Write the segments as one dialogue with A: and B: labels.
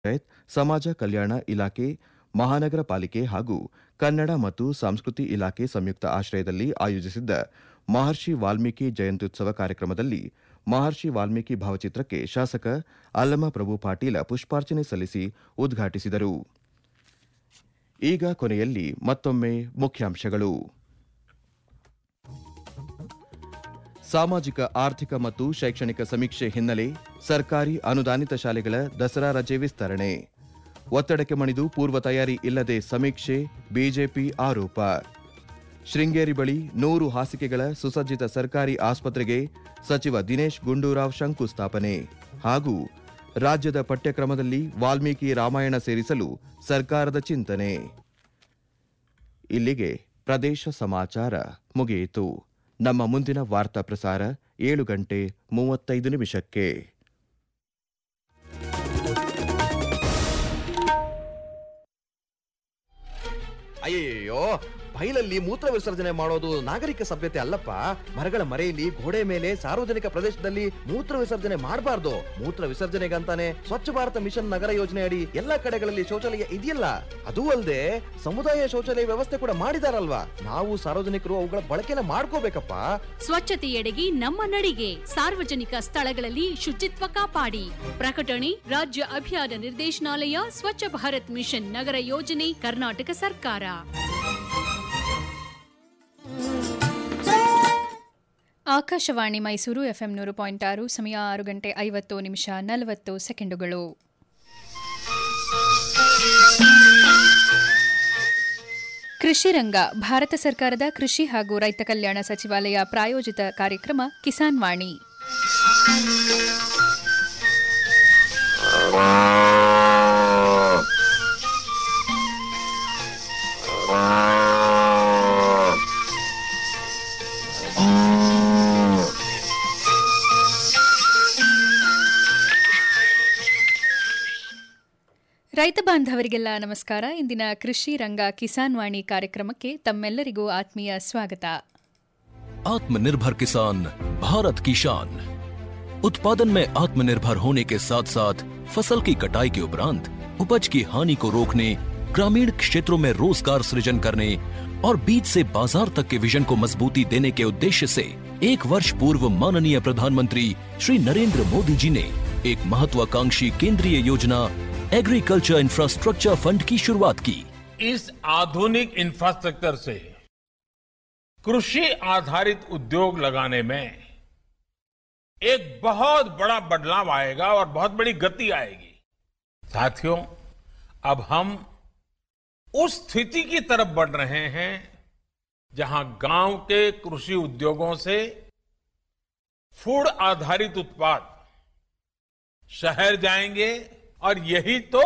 A: ಪಂಚಾಯತ್ ಸಮಾಜ ಕಲ್ಯಾಣ ಇಲಾಖೆ ಮಹಾನಗರ ಪಾಲಿಕೆ ಹಾಗೂ ಕನ್ನಡ ಮತ್ತು ಸಂಸ್ಕೃತಿ ಇಲಾಖೆ ಸಂಯುಕ್ತ ಆಶ್ರಯದಲ್ಲಿ ಆಯೋಜಿಸಿದ್ದ ಮಹರ್ಷಿ ವಾಲ್ಮೀಕಿ ಜಯಂತ್ಯುತ್ಸವ ಕಾರ್ಯಕ್ರಮದಲ್ಲಿ ಮಹರ್ಷಿ ವಾಲ್ಮೀಕಿ ಭಾವಚಿತ್ರಕ್ಕೆ ಶಾಸಕ ಅಲ್ಲಮಪ್ರಭು ಪಾಟೀಲ ಪುಷ್ಪಾರ್ಚನೆ ಸಲ್ಲಿಸಿ ಉದ್ಘಾಟಿಸಿದರು ಈಗ ಕೊನೆಯಲ್ಲಿ ಮತ್ತೊಮ್ಮೆ ಮುಖ್ಯಾಂಶಗಳು ಸಾಮಾಜಿಕ ಆರ್ಥಿಕ ಮತ್ತು ಶೈಕ್ಷಣಿಕ ಸಮೀಕ್ಷೆ ಹಿನ್ನೆಲೆ ಸರ್ಕಾರಿ ಅನುದಾನಿತ ಶಾಲೆಗಳ ದಸರಾ ರಜೆ ವಿಸ್ತರಣೆ ಒತ್ತಡಕ್ಕೆ ಮಣಿದು ಪೂರ್ವ ತಯಾರಿ ಇಲ್ಲದೆ ಸಮೀಕ್ಷೆ ಬಿಜೆಪಿ ಆರೋಪ ಶೃಂಗೇರಿ ಬಳಿ ನೂರು ಹಾಸಿಗೆಗಳ ಸುಸಜ್ಜಿತ ಸರ್ಕಾರಿ ಆಸ್ಪತ್ರೆಗೆ ಸಚಿವ ದಿನೇಶ್ ಗುಂಡೂರಾವ್ ಶಂಕುಸ್ಥಾಪನೆ ಹಾಗೂ ರಾಜ್ಯದ ಪಠ್ಯಕ್ರಮದಲ್ಲಿ ವಾಲ್ಮೀಕಿ ರಾಮಾಯಣ ಸೇರಿಸಲು ಸರ್ಕಾರದ ಚಿಂತನೆ ಇಲ್ಲಿಗೆ ಪ್ರದೇಶ ಸಮಾಚಾರ ಮುಗಿಯಿತು ನಮ್ಮ ಮುಂದಿನ ವಾರ್ತಾ ಪ್ರಸಾರ ಏಳು ಗಂಟೆ ಮೂವತ್ತೈದು ನಿಮಿಷಕ್ಕೆ
B: ಅಯ್ಯಯ್ಯೋ ಬೈಲಲ್ಲಿ ಮೂತ್ರ ವಿಸರ್ಜನೆ ಮಾಡೋದು ನಾಗರಿಕ ಸಭ್ಯತೆ ಅಲ್ಲಪ್ಪ ಮರಗಳ ಮರೆಯಲ್ಲಿ ಗೋಡೆ ಮೇಲೆ ಸಾರ್ವಜನಿಕ ಪ್ರದೇಶದಲ್ಲಿ ಮೂತ್ರ ವಿಸರ್ಜನೆ ಮಾಡಬಾರ್ದು ಮೂತ್ರ ವಿಸರ್ಜನೆಗಂತಾನೆ ಸ್ವಚ್ಛ ಭಾರತ ಮಿಷನ್ ನಗರ ಯೋಜನೆ ಅಡಿ ಎಲ್ಲಾ ಕಡೆಗಳಲ್ಲಿ ಶೌಚಾಲಯ ಇದೆಯಲ್ಲ ಅದೂ ಅಲ್ಲದೆ ಸಮುದಾಯ ಶೌಚಾಲಯ ವ್ಯವಸ್ಥೆ ಕೂಡ ಮಾಡಿದಾರಲ್ವಾ ನಾವು ಸಾರ್ವಜನಿಕರು ಅವುಗಳ ಬಳಕೆನ ಮಾಡ್ಕೋಬೇಕಪ್ಪ
C: ಸ್ವಚ್ಛತೆಯೆಡೆಗೆ ನಮ್ಮ ನಡಿಗೆ ಸಾರ್ವಜನಿಕ ಸ್ಥಳಗಳಲ್ಲಿ ಶುಚಿತ್ವ ಕಾಪಾಡಿ ಪ್ರಕಟಣೆ ರಾಜ್ಯ ಅಭಿಯಾನ ನಿರ್ದೇಶನಾಲಯ ಸ್ವಚ್ಛ ಭಾರತ್ ಮಿಷನ್ ನಗರ ಯೋಜನೆ ಕರ್ನಾಟಕ ಸರ್ಕಾರ
D: ಆಕಾಶವಾಣಿ ಮೈಸೂರು ಎಫ್ಎಂ ನೂರು ಪಾಯಿಂಟ್ ಆರು ಸಮಯ ಆರು ಗಂಟೆ ಐವತ್ತು ನಿಮಿಷ ನಲವತ್ತು ಸೆಕೆಂಡುಗಳು ಕೃಷಿ ರಂಗ ಭಾರತ ಸರ್ಕಾರದ ಕೃಷಿ ಹಾಗೂ ರೈತ ಕಲ್ಯಾಣ ಸಚಿವಾಲಯ ಪ್ರಾಯೋಜಿತ ಕಾರ್ಯಕ್ರಮ ಕಿಸಾನ್ ವಾಣಿ ರೈತ ಬಾಂಧವರಿಗೆಲ್ಲ ನಮಸ್ಕಾರ ಇಂದಿನ ಕೃಷಿ ರಂಗ ಕಿಸಾನ್ ವಾಣಿ ಕಾರ್ಯಕ್ರಮಕ್ಕೆ ತಮ್ಮೆಲ್ಲರಿಗೂ ಆತ್ಮೀಯ ಸ್ವಾಗತ
E: आत्मनिर्भर किसान भारत की शान उत्पादन में आत्मनिर्भर होने के साथ साथ फसल की कटाई के उपरांत उपज की हानि को रोकने ग्रामीण क्षेत्रों में रोजगार सृजन करने और बीज से बाजार तक के विजन को मजबूती देने के उद्देश्य से एक वर्ष पूर्व माननीय प्रधानमंत्री श्री नरेंद्र मोदी जी ने एक महत्वाकांक्षी केंद्रीय योजना एग्रीकल्चर इंफ्रास्ट्रक्चर फंड की शुरुआत की
F: इस आधुनिक इंफ्रास्ट्रक्चर से कृषि आधारित उद्योग लगाने में एक बहुत बड़ा बदलाव आएगा और बहुत बड़ी गति आएगी साथियों अब हम उस स्थिति की तरफ बढ़ रहे हैं जहां गांव के कृषि उद्योगों से फूड आधारित उत्पाद शहर जाएंगे और यही तो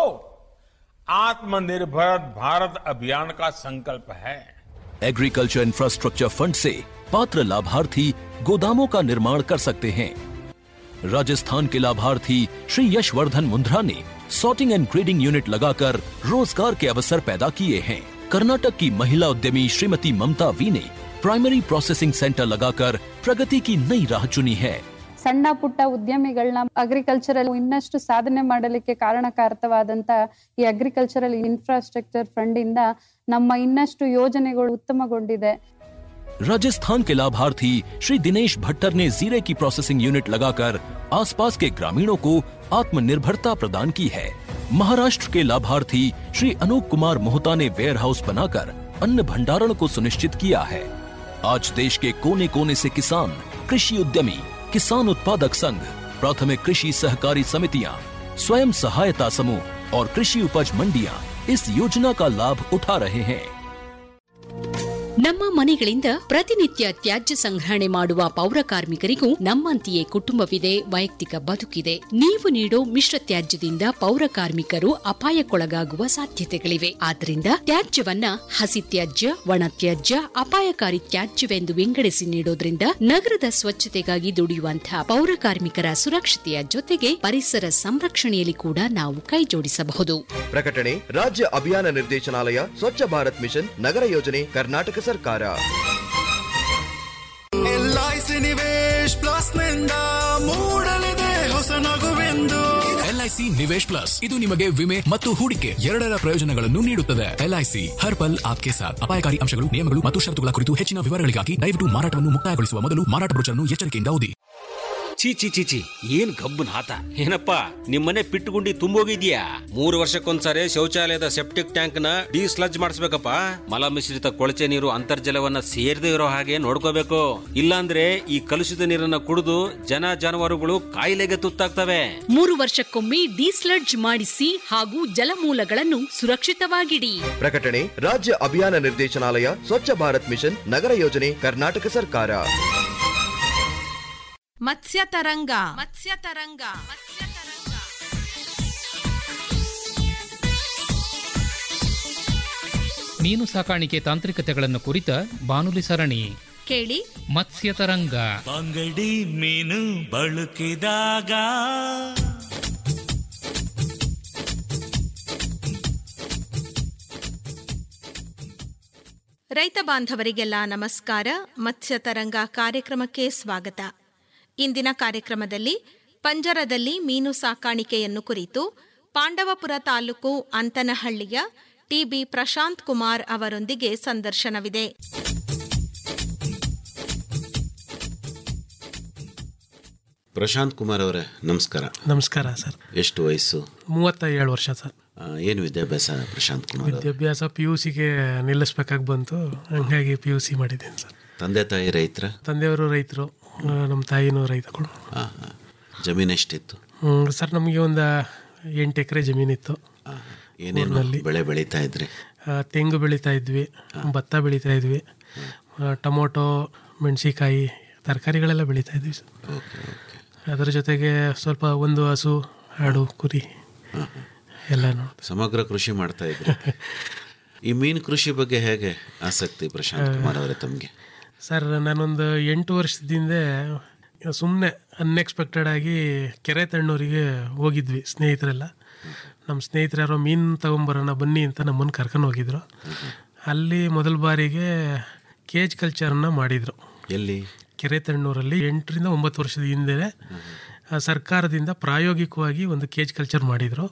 F: आत्मनिर्भर भारत अभियान का संकल्प है
E: एग्रीकल्चर इंफ्रास्ट्रक्चर फंड से पात्र लाभार्थी गोदामों का निर्माण कर सकते हैं राजस्थान के लाभार्थी श्री यशवर्धन मुंद्रा ने सॉर्टिंग एंड ग्रेडिंग यूनिट लगाकर रोजगार के अवसर पैदा किए हैं कर्नाटक की महिला उद्यमी श्रीमती ममता वी ने प्राइमरी प्रोसेसिंग सेंटर लगाकर प्रगति की नई राह चुनी है
G: ಸಣ್ಣ ಪುಟ್ಟ ಉದ್ಯಮಿಗಳನ್ನ ಅಗ್ರಿಕಲ್ಚರಲ್ ಇನ್ನಷ್ಟು ಸಾಧನೆ ಮಾಡಲಿಕ್ಕೆ ಕಾರಣಕಾರಕವಾದಂತ ಈ ಅಗ್ರಿಕಲ್ಚರಲ್ ಇನ್ಫ್ರಾಸ್ಟ್ರಕ್ಚರ್ ಫಂಡ್ ಇಂದ ನಮ್ಮ ಇನ್ನಷ್ಟು ಯೋಜನೆಗಳು ಉತ್ತಮಗೊಂಡಿದೆ
E: राजस्थान के लाभार्थी श्री दिनेश भट्टर ने जीरे की प्रोसेसिंग यूनिट लगाकर आसपास के ग्रामीणों को आत्मनिर्भरता प्रदान की है महाराष्ट्र के लाभार्थी श्री अनूप कुमार मोहता ने वेयर हाउस बनाकर अन्न भंडारण को सुनिश्चित किया है आज देश के कोने कोने से किसान कृषि उद्यमी किसान उत्पादक संघ प्राथमिक कृषि सहकारी समितियां स्वयं सहायता समूह और कृषि उपज मंडियां इस योजना का लाभ उठा रहे हैं
C: ನಮ್ಮ ಮನೆಗಳಿಂದ ಪ್ರತಿನಿತ್ಯ ತ್ಯಾಜ್ಯ ಸಂಗ್ರಹಣೆ ಮಾಡುವ ಪೌರ ಕಾರ್ಮಿಕರಿಗೂ ನಮ್ಮಂತೆಯೇ ಕುಟುಂಬವಿದೆ ವೈಯಕ್ತಿಕ ಬದುಕಿದೆ ನೀವು ನೀಡೋ ಮಿಶ್ರ ತ್ಯಾಜ್ಯದಿಂದ ಪೌರ ಕಾರ್ಮಿಕರು ಅಪಾಯಕ್ಕೊಳಗಾಗುವ ಸಾಧ್ಯತೆಗಳಿವೆ ಆದ್ದರಿಂದ ತ್ಯಾಜ್ಯವನ್ನ ಹಸಿ ತ್ಯಾಜ್ಯ ಒಣ ತ್ಯಾಜ್ಯ ಅಪಾಯಕಾರಿ ತ್ಯಾಜ್ಯವೆಂದು ವಿಂಗಡಿಸಿ ನೀಡೋದ್ರಿಂದ ನಗರದ ಸ್ವಚ್ಛತೆಗಾಗಿ ದುಡಿಯುವಂತಹ ಪೌರ ಕಾರ್ಮಿಕರ ಸುರಕ್ಷತೆಯ ಜೊತೆಗೆ ಪರಿಸರ ಸಂರಕ್ಷಣೆಯಲ್ಲಿ ಕೂಡ ನಾವು ಕೈಜೋಡಿಸಬಹುದು
B: ಪ್ರಕಟಣೆ ರಾಜ್ಯ ಅಭಿಯಾನ ನಿರ್ದೇಶನಾಲಯ ಸ್ವಚ್ಛ ಭಾರತ್ ಮಿಷನ್ ನಗರ ಯೋಜನೆ ಕರ್ನಾಟಕ ಸರ್ಕಾರ
H: ಎಲ್ಐಸಿ ನಿವೇಶ್ ಪ್ಲಸ್ ನಿಂದ ಮೂಡಲಿದೆ ಹೊಸ ನಗುವೆಂದು ಎಲ್ ಎಲ್ಐಸಿ ನಿವೇಶ್ ಪ್ಲಸ್ ಇದು ನಿಮಗೆ ವಿಮೆ ಮತ್ತು ಹೂಡಿಕೆ ಎರಡರ ಪ್ರಯೋಜನಗಳನ್ನು ನೀಡುತ್ತದೆ ಎಲ್ಐಸಿ ಹರ್ ಪಲ್ ಆಪ್ಕೆ ಸಾಥ್ ಅಪಾಯಕಾರಿ ಅಂಶಗಳು ನಿಯಮಗಳು ಮತ್ತು ಷರತ್ತುಗಳ ಕುರಿತು ಹೆಚ್ಚಿನ ವಿವರಗಳಿಗಾಗಿ ದಯವಿಟ್ಟು ಮಾರಾಟವನ್ನು ಮುಕ್ತಾಯಗೊಳಿಸುವ ಮೊದಲು ಮಾರಾಟ ಬ್ರೋಚರ್ನ್ನು ಎಚ್ಚರಿಕೆಯಿಂದ ಓದಿ
I: ಚೀ ಚಿ ಚಿ ಚಿ ಏನ್ ಗಬ್ಬನ್ ಹಾತ ಏನಪ್ಪ ನಿಮ್ಮನೆ ಪಿಟ್ಟುಗುಂಡಿ ತುಂಬೋಗಿದ್ಯಾ ಮೂರು ವರ್ಷಕ್ಕೊಂದ್ಸರಿ ಶೌಚಾಲಯದ ಸೆಪ್ಟಿಕ್ ಟ್ಯಾಂಕ್ ನ ಡಿಸ್ಲಜ್ ಮಾಡಿಸ್ಬೇಕಪ್ಪ ಮಲ ಮಿಶ್ರಿತ ಕೊಳಚೆ ನೀರು ಅಂತರ್ಜಲವನ್ನ ಸೇರದೆ ಇರೋ ಹಾಗೆ ನೋಡ್ಕೋಬೇಕು ಇಲ್ಲಾಂದ್ರೆ ಈ ಕಲುಷಿತ ನೀರನ್ನ ಕುಡಿದು ಜನ ಜಾನುವಾರುಗಳು ಕಾಯಿಲೆಗೆ ತುತ್ತಾಗ್ತವೆ
C: ಮೂರು ವರ್ಷಕ್ಕೊಮ್ಮೆ ಡಿಸ್ಲಡ್ಜ್ ಮಾಡಿಸಿ ಹಾಗೂ ಜಲಮೂಲಗಳನ್ನು ಸುರಕ್ಷಿತವಾಗಿಡಿ
B: ಪ್ರಕಟಣೆ ರಾಜ್ಯ ಅಭಿಯಾನ ನಿರ್ದೇಶನಾಲಯ ಸ್ವಚ್ಛ ಭಾರತ್ ಮಿಷನ್ ನಗರ ಯೋಜನೆ ಕರ್ನಾಟಕ ಸರ್ಕಾರ
J: ಮತ್ಸ್ಯ ತರಂಗ ಮತ್ಸ್ಯ ತರಂಗ ಮತ್ಸ್ಯ ತರಂಗ
K: ಮೀನು ಸಾಕಾಣಿಕೆ ತಾಂತ್ರಿಕತೆಗಳನ್ನು ಕುರಿತ ಬಾನುಲಿ ಸರಣಿ
J: ಕೇಳಿ
K: ಮತ್ಸ್ಯ ತರಂಗ
L: ಬಂಗಡಿ ಮೀನು ಬಳಕಿದಾಗ
J: ರೈತ ಬಾಂಧವರಿಗೆಲ್ಲ ನಮಸ್ಕಾರ ಮತ್ಸ್ಯ ತರಂಗ ಕಾರ್ಯಕ್ರಮಕ್ಕೆ ಸ್ವಾಗತ ಇಂದಿನ ಕಾರ್ಯಕ್ರಮದಲ್ಲಿ ಪಂಜರದಲ್ಲಿ ಮೀನು ಸಾಕಾಣಿಕೆಯನ್ನು ಕುರಿತು ಪಾಂಡವಪುರ ತಾಲೂಕು ಅಂತನಹಳ್ಳಿಯ ಟಿಬಿ ಪ್ರಶಾಂತ್ ಕುಮಾರ್ ಅವರೊಂದಿಗೆ ಸಂದರ್ಶನವಿದೆ
M: ಪ್ರಶಾಂತ್ ಕುಮಾರ್ ಅವರೇ ನಮಸ್ಕಾರ
N: ನಮಸ್ಕಾರ ಸರ್
M: ಎಷ್ಟು ವಯಸ್ಸು
N: ಮೂವತ್ತ ಏಳು ವರ್ಷ ಸರ್
M: ಆ, ಏನು ವಿದ್ಯಾಭ್ಯಾಸ ಪ್ರಶಾಂತ್ ಕುಮಾರ್ ಅವರು
N: ವಿದ್ಯಾಭ್ಯಾಸ ಪಿ ಯು ಸಿಗೆ ನಿಲ್ಲಿಸ್ಬೇಕಾಗಿ ಬಂತು ಹಂಗಾಗಿ ಪಿ ಯು ಸಿ ಮಾಡಿದ್ದೀನಿ ಸರ್
M: ತಂದೆ ತಾಯಿ ರೈತರ
N: ತಂದೆಯವರು ರೈತರು ನಮ್ಮ ತಾಯಿನೂ ರೈತಗಳು
M: ಜಮೀನು ಎಷ್ಟಿತ್ತು
N: ಹ್ಮ್, ಸರ್ ನಮಗೆ ಒಂದು ಎಂಟು ಎಕರೆ ಜಮೀನಿತ್ತು
M: ಏನೇನು
N: ಊರಿನಲ್ಲಿ.
M: ಬೆಳೆ ಬೆಳೀತಾ ಇದ್ರಿ
N: ಆ, ತೆಂಗು ಬೆಳೀತಾ ಇದ್ವಿ ಭತ್ತ ಬೆಳೀತಾ ಇದ್ವಿ ಆ, ಟೊಮೊಟೊ ಮೆಣಸಿಕಾಯಿ ತರಕಾರಿಗಳೆಲ್ಲ ಬೆಳೀತಾ ಇದ್ವಿ ಸರ್ ಅದರ ಜೊತೆಗೆ ಸ್ವಲ್ಪ ಒಂದು ಹಸು ಆಡು ಕುರಿ ಎಲ್ಲ ನೋಡಿ
M: ಸಮಗ್ರ ಕೃಷಿ ಮಾಡ್ತಾ ಇದ್ರಿ ಈ ಮೀನು ಕೃಷಿ ಬಗ್ಗೆ ಹೇಗೆ ಆಸಕ್ತಿ ಪ್ರಶಾಂತ್ ಕುಮಾರ್ ಅವರೇ ತಮಗೆ
N: ಸರ್ ನಾನೊಂದು ಎಂಟು ವರ್ಷದಿಂದ ಸುಮ್ಮನೆ ಅನ್ಎಕ್ಸ್ಪೆಕ್ಟೆಡ್ ಆಗಿ ಕೆರೆ ತಣ್ಣೂರಿಗೆ ಹೋಗಿದ್ವಿ ಸ್ನೇಹಿತರೆಲ್ಲ ನಮ್ಮ ಸ್ನೇಹಿತರು ಯಾರೋ ಮೀನು ತಗೊಂಬರೋಣ ಬನ್ನಿ ಅಂತ ನಮ್ಮನ್ನು ಕರ್ಕೊಂಡು ಹೋಗಿದ್ರು ಅಲ್ಲಿ ಮೊದಲ ಬಾರಿಗೆ ಕೇಜ್ ಕಲ್ಚರ್ನ ಮಾಡಿದರು
M: ಎಲ್ಲಿ
N: ಕೆರೆ ತಣ್ಣೂರಲ್ಲಿ ಎಂಟರಿಂದ ಒಂಬತ್ತು ವರ್ಷದ ಹಿಂದೆ ಆ, ಸರ್ಕಾರದಿಂದ ಪ್ರಾಯೋಗಿಕವಾಗಿ ಒಂದು ಕೇಜ್ ಕಲ್ಚರ್ ಮಾಡಿದರು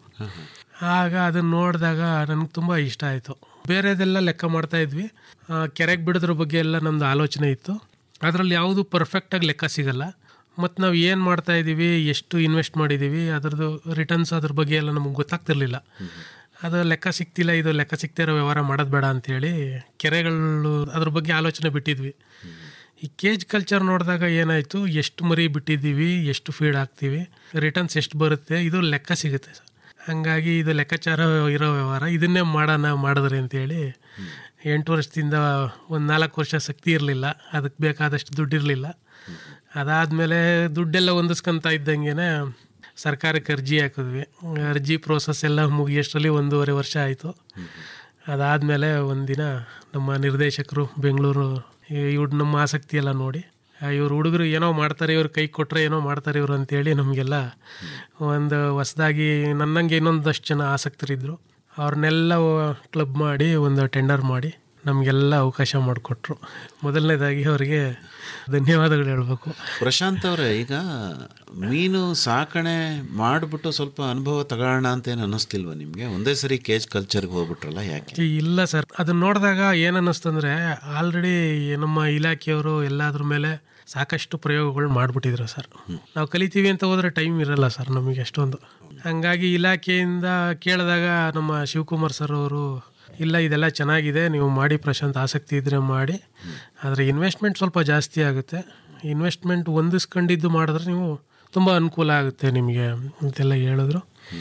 N: ಆಗ ಅದನ್ನ ನೋಡಿದಾಗ ನನಗೆ ತುಂಬ ಇಷ್ಟ ಆಯಿತು ಬೇರೆದೆಲ್ಲ ಲೆಕ್ಕ ಮಾಡ್ತಾ ಇದ್ವಿ ಆ, ಕೆರೆಗೆ ಬಿಡೋದ್ರ ಬಗ್ಗೆ ಎಲ್ಲ ನಮ್ಮದು ಆಲೋಚನೆ ಇತ್ತು ಅದರಲ್ಲಿ ಯಾವುದು ಪರ್ಫೆಕ್ಟಾಗಿ ಲೆಕ್ಕ ಸಿಗಲ್ಲ ಮತ್ತು ನಾವು ಏನು ಮಾಡ್ತಾ ಇದ್ದೀವಿ ಎಷ್ಟು ಇನ್ವೆಸ್ಟ್ ಮಾಡಿದ್ದೀವಿ ಅದರದ್ದು ರಿಟರ್ನ್ಸ್ ಅದ್ರ ಬಗ್ಗೆ ಎಲ್ಲ ನಮಗೆ ಗೊತ್ತಾಗ್ತಿರ್ಲಿಲ್ಲ ಅದು ಲೆಕ್ಕ ಸಿಗ್ತಿಲ್ಲ ಇದು ಲೆಕ್ಕ ಸಿಗ್ತಾ ಇರೋ ವ್ಯವಹಾರ ಮಾಡೋದು ಬೇಡ ಅಂತೇಳಿ ಕೆರೆಗಳು ಅದ್ರ ಬಗ್ಗೆ ಆಲೋಚನೆ ಬಿಟ್ಟಿದ್ವಿ ಈ ಕೇಜ್ ಕಲ್ಚರ್ ನೋಡಿದಾಗ ಏನಾಯಿತು ಎಷ್ಟು ಮರಿ ಬಿಟ್ಟಿದ್ದೀವಿ ಎಷ್ಟು ಫೀಡ್ ಹಾಕ್ತೀವಿ ರಿಟರ್ನ್ಸ್ ಎಷ್ಟು ಬರುತ್ತೆ ಇದು ಲೆಕ್ಕ ಸಿಗುತ್ತೆ ಸರ್ ಹಾಗಾಗಿ ಇದು ಲೆಕ್ಕಾಚಾರ ಇರೋ ವ್ಯವಹಾರ ಇದನ್ನೇ ಮಾಡೋಣ ಮಾಡಿದ್ರಿ ಅಂತೇಳಿ ಎಂಟು ವರ್ಷದಿಂದ ಒಂದು ನಾಲ್ಕು ವರ್ಷ ಶಕ್ತಿ ಇರಲಿಲ್ಲ ಅದಕ್ಕೆ ಬೇಕಾದಷ್ಟು ದುಡ್ಡು ಇರಲಿಲ್ಲ ಅದಾದಮೇಲೆ ದುಡ್ಡೆಲ್ಲ ಹೊಂದಿಸ್ಕೊಂತ ಇದ್ದಂಗೆ ಸರ್ಕಾರಕ್ಕೆ ಅರ್ಜಿ ಹಾಕಿದ್ವಿ ಅರ್ಜಿ ಪ್ರೋಸೆಸ್ ಎಲ್ಲ ಮುಗಿಯೋಷ್ಟರಲ್ಲಿ ಒಂದೂವರೆ ವರ್ಷ ಆಯಿತು ಅದಾದಮೇಲೆ ಒಂದಿನ ನಮ್ಮ ನಿರ್ದೇಶಕರು ಬೆಂಗಳೂರು ಇವ್ರು ನಮ್ಮ ಆಸಕ್ತಿ ಎಲ್ಲ ನೋಡಿ ಇವ್ರು ಹುಡುಗರು ಏನೋ ಮಾಡ್ತಾರೆ ಇವ್ರು ಕೈ ಕೊಟ್ಟರೆ ಏನೋ ಮಾಡ್ತಾರೆ ಇವರು ಅಂತೇಳಿ ನಮಗೆಲ್ಲ ಒಂದು ಹೊಸದಾಗಿ ನನ್ನಂಗೆ ಇನ್ನೊಂದಷ್ಟು ಜನ ಆಸಕ್ತರಿದ್ದರು ಅವ್ರನ್ನೆಲ್ಲ ಕ್ಲಬ್ ಮಾಡಿ ಒಂದು ಟೆಂಡರ್ ಮಾಡಿ ನಮಗೆಲ್ಲ ಅವಕಾಶ ಮಾಡಿಕೊಟ್ರು ಮೊದಲನೇದಾಗಿ ಅವರಿಗೆ ಧನ್ಯವಾದಗಳು ಹೇಳಬೇಕು
M: ಪ್ರಶಾಂತ್ ಅವರೇ ಈಗ ಮೀನು ಸಾಕಣೆ ಮಾಡಿಬಿಟ್ಟು ಸ್ವಲ್ಪ ಅನುಭವ ತಗೊಳ್ಳೋಣ ಅಂತ ಏನು ಅನ್ನಿಸ್ತಿಲ್ವಾ ನಿಮಗೆ ಒಂದೇ ಸರಿ ಕೇಜ್ ಕಲ್ಚರ್ಗೆ ಹೋಗ್ಬಿಟ್ರಲ್ಲ ಯಾಕೆ
N: ಇಲ್ಲ ಸರ್ ಅದನ್ನ ನೋಡಿದಾಗ ಏನು ಅನ್ನಿಸ್ತಂದ್ರೆ ಆಲ್ರೆಡಿ ನಮ್ಮ ಇಲಾಖೆಯವರು ಎಲ್ಲಾದ್ರ ಮೇಲೆ ಸಾಕಷ್ಟು ಪ್ರಯೋಗಗಳು ಮಾಡಿಬಿಟ್ಟಿದ್ರು ಸರ್ ನಾವು ಕಲಿತೀವಿ ಅಂತ ಹೋದ್ರೆ ಟೈಮ್ ಇರಲ್ಲ ಸರ್ ನಮಗೆ ಅಷ್ಟೊಂದು ಹಂಗಾಗಿ ಇಲಾಖೆಯಿಂದ ಕೇಳಿದಾಗ ನಮ್ಮ ಶಿವಕುಮಾರ್ ಸರ್ ಅವರು ಇಲ್ಲ ಇದೆಲ್ಲ ಚೆನ್ನಾಗಿದೆ ನೀವು ಮಾಡಿ ಪ್ರಶಾಂತ್ ಆಸಕ್ತಿ ಇದ್ರೆ ಮಾಡಿ ಆದರೆ ಇನ್ವೆಸ್ಟ್ಮೆಂಟ್ ಸ್ವಲ್ಪ ಜಾಸ್ತಿ ಆಗುತ್ತೆ ಇನ್ವೆಸ್ಟ್ಮೆಂಟ್ ಹೊಂದಿಸ್ಕೊಂಡಿದ್ದು ಮಾಡಿದ್ರೆ ನೀವು ತುಂಬ ಅನುಕೂಲ ಆಗುತ್ತೆ ನಿಮಗೆ ಅಂತೆಲ್ಲ ಹೇಳಿದ್ರು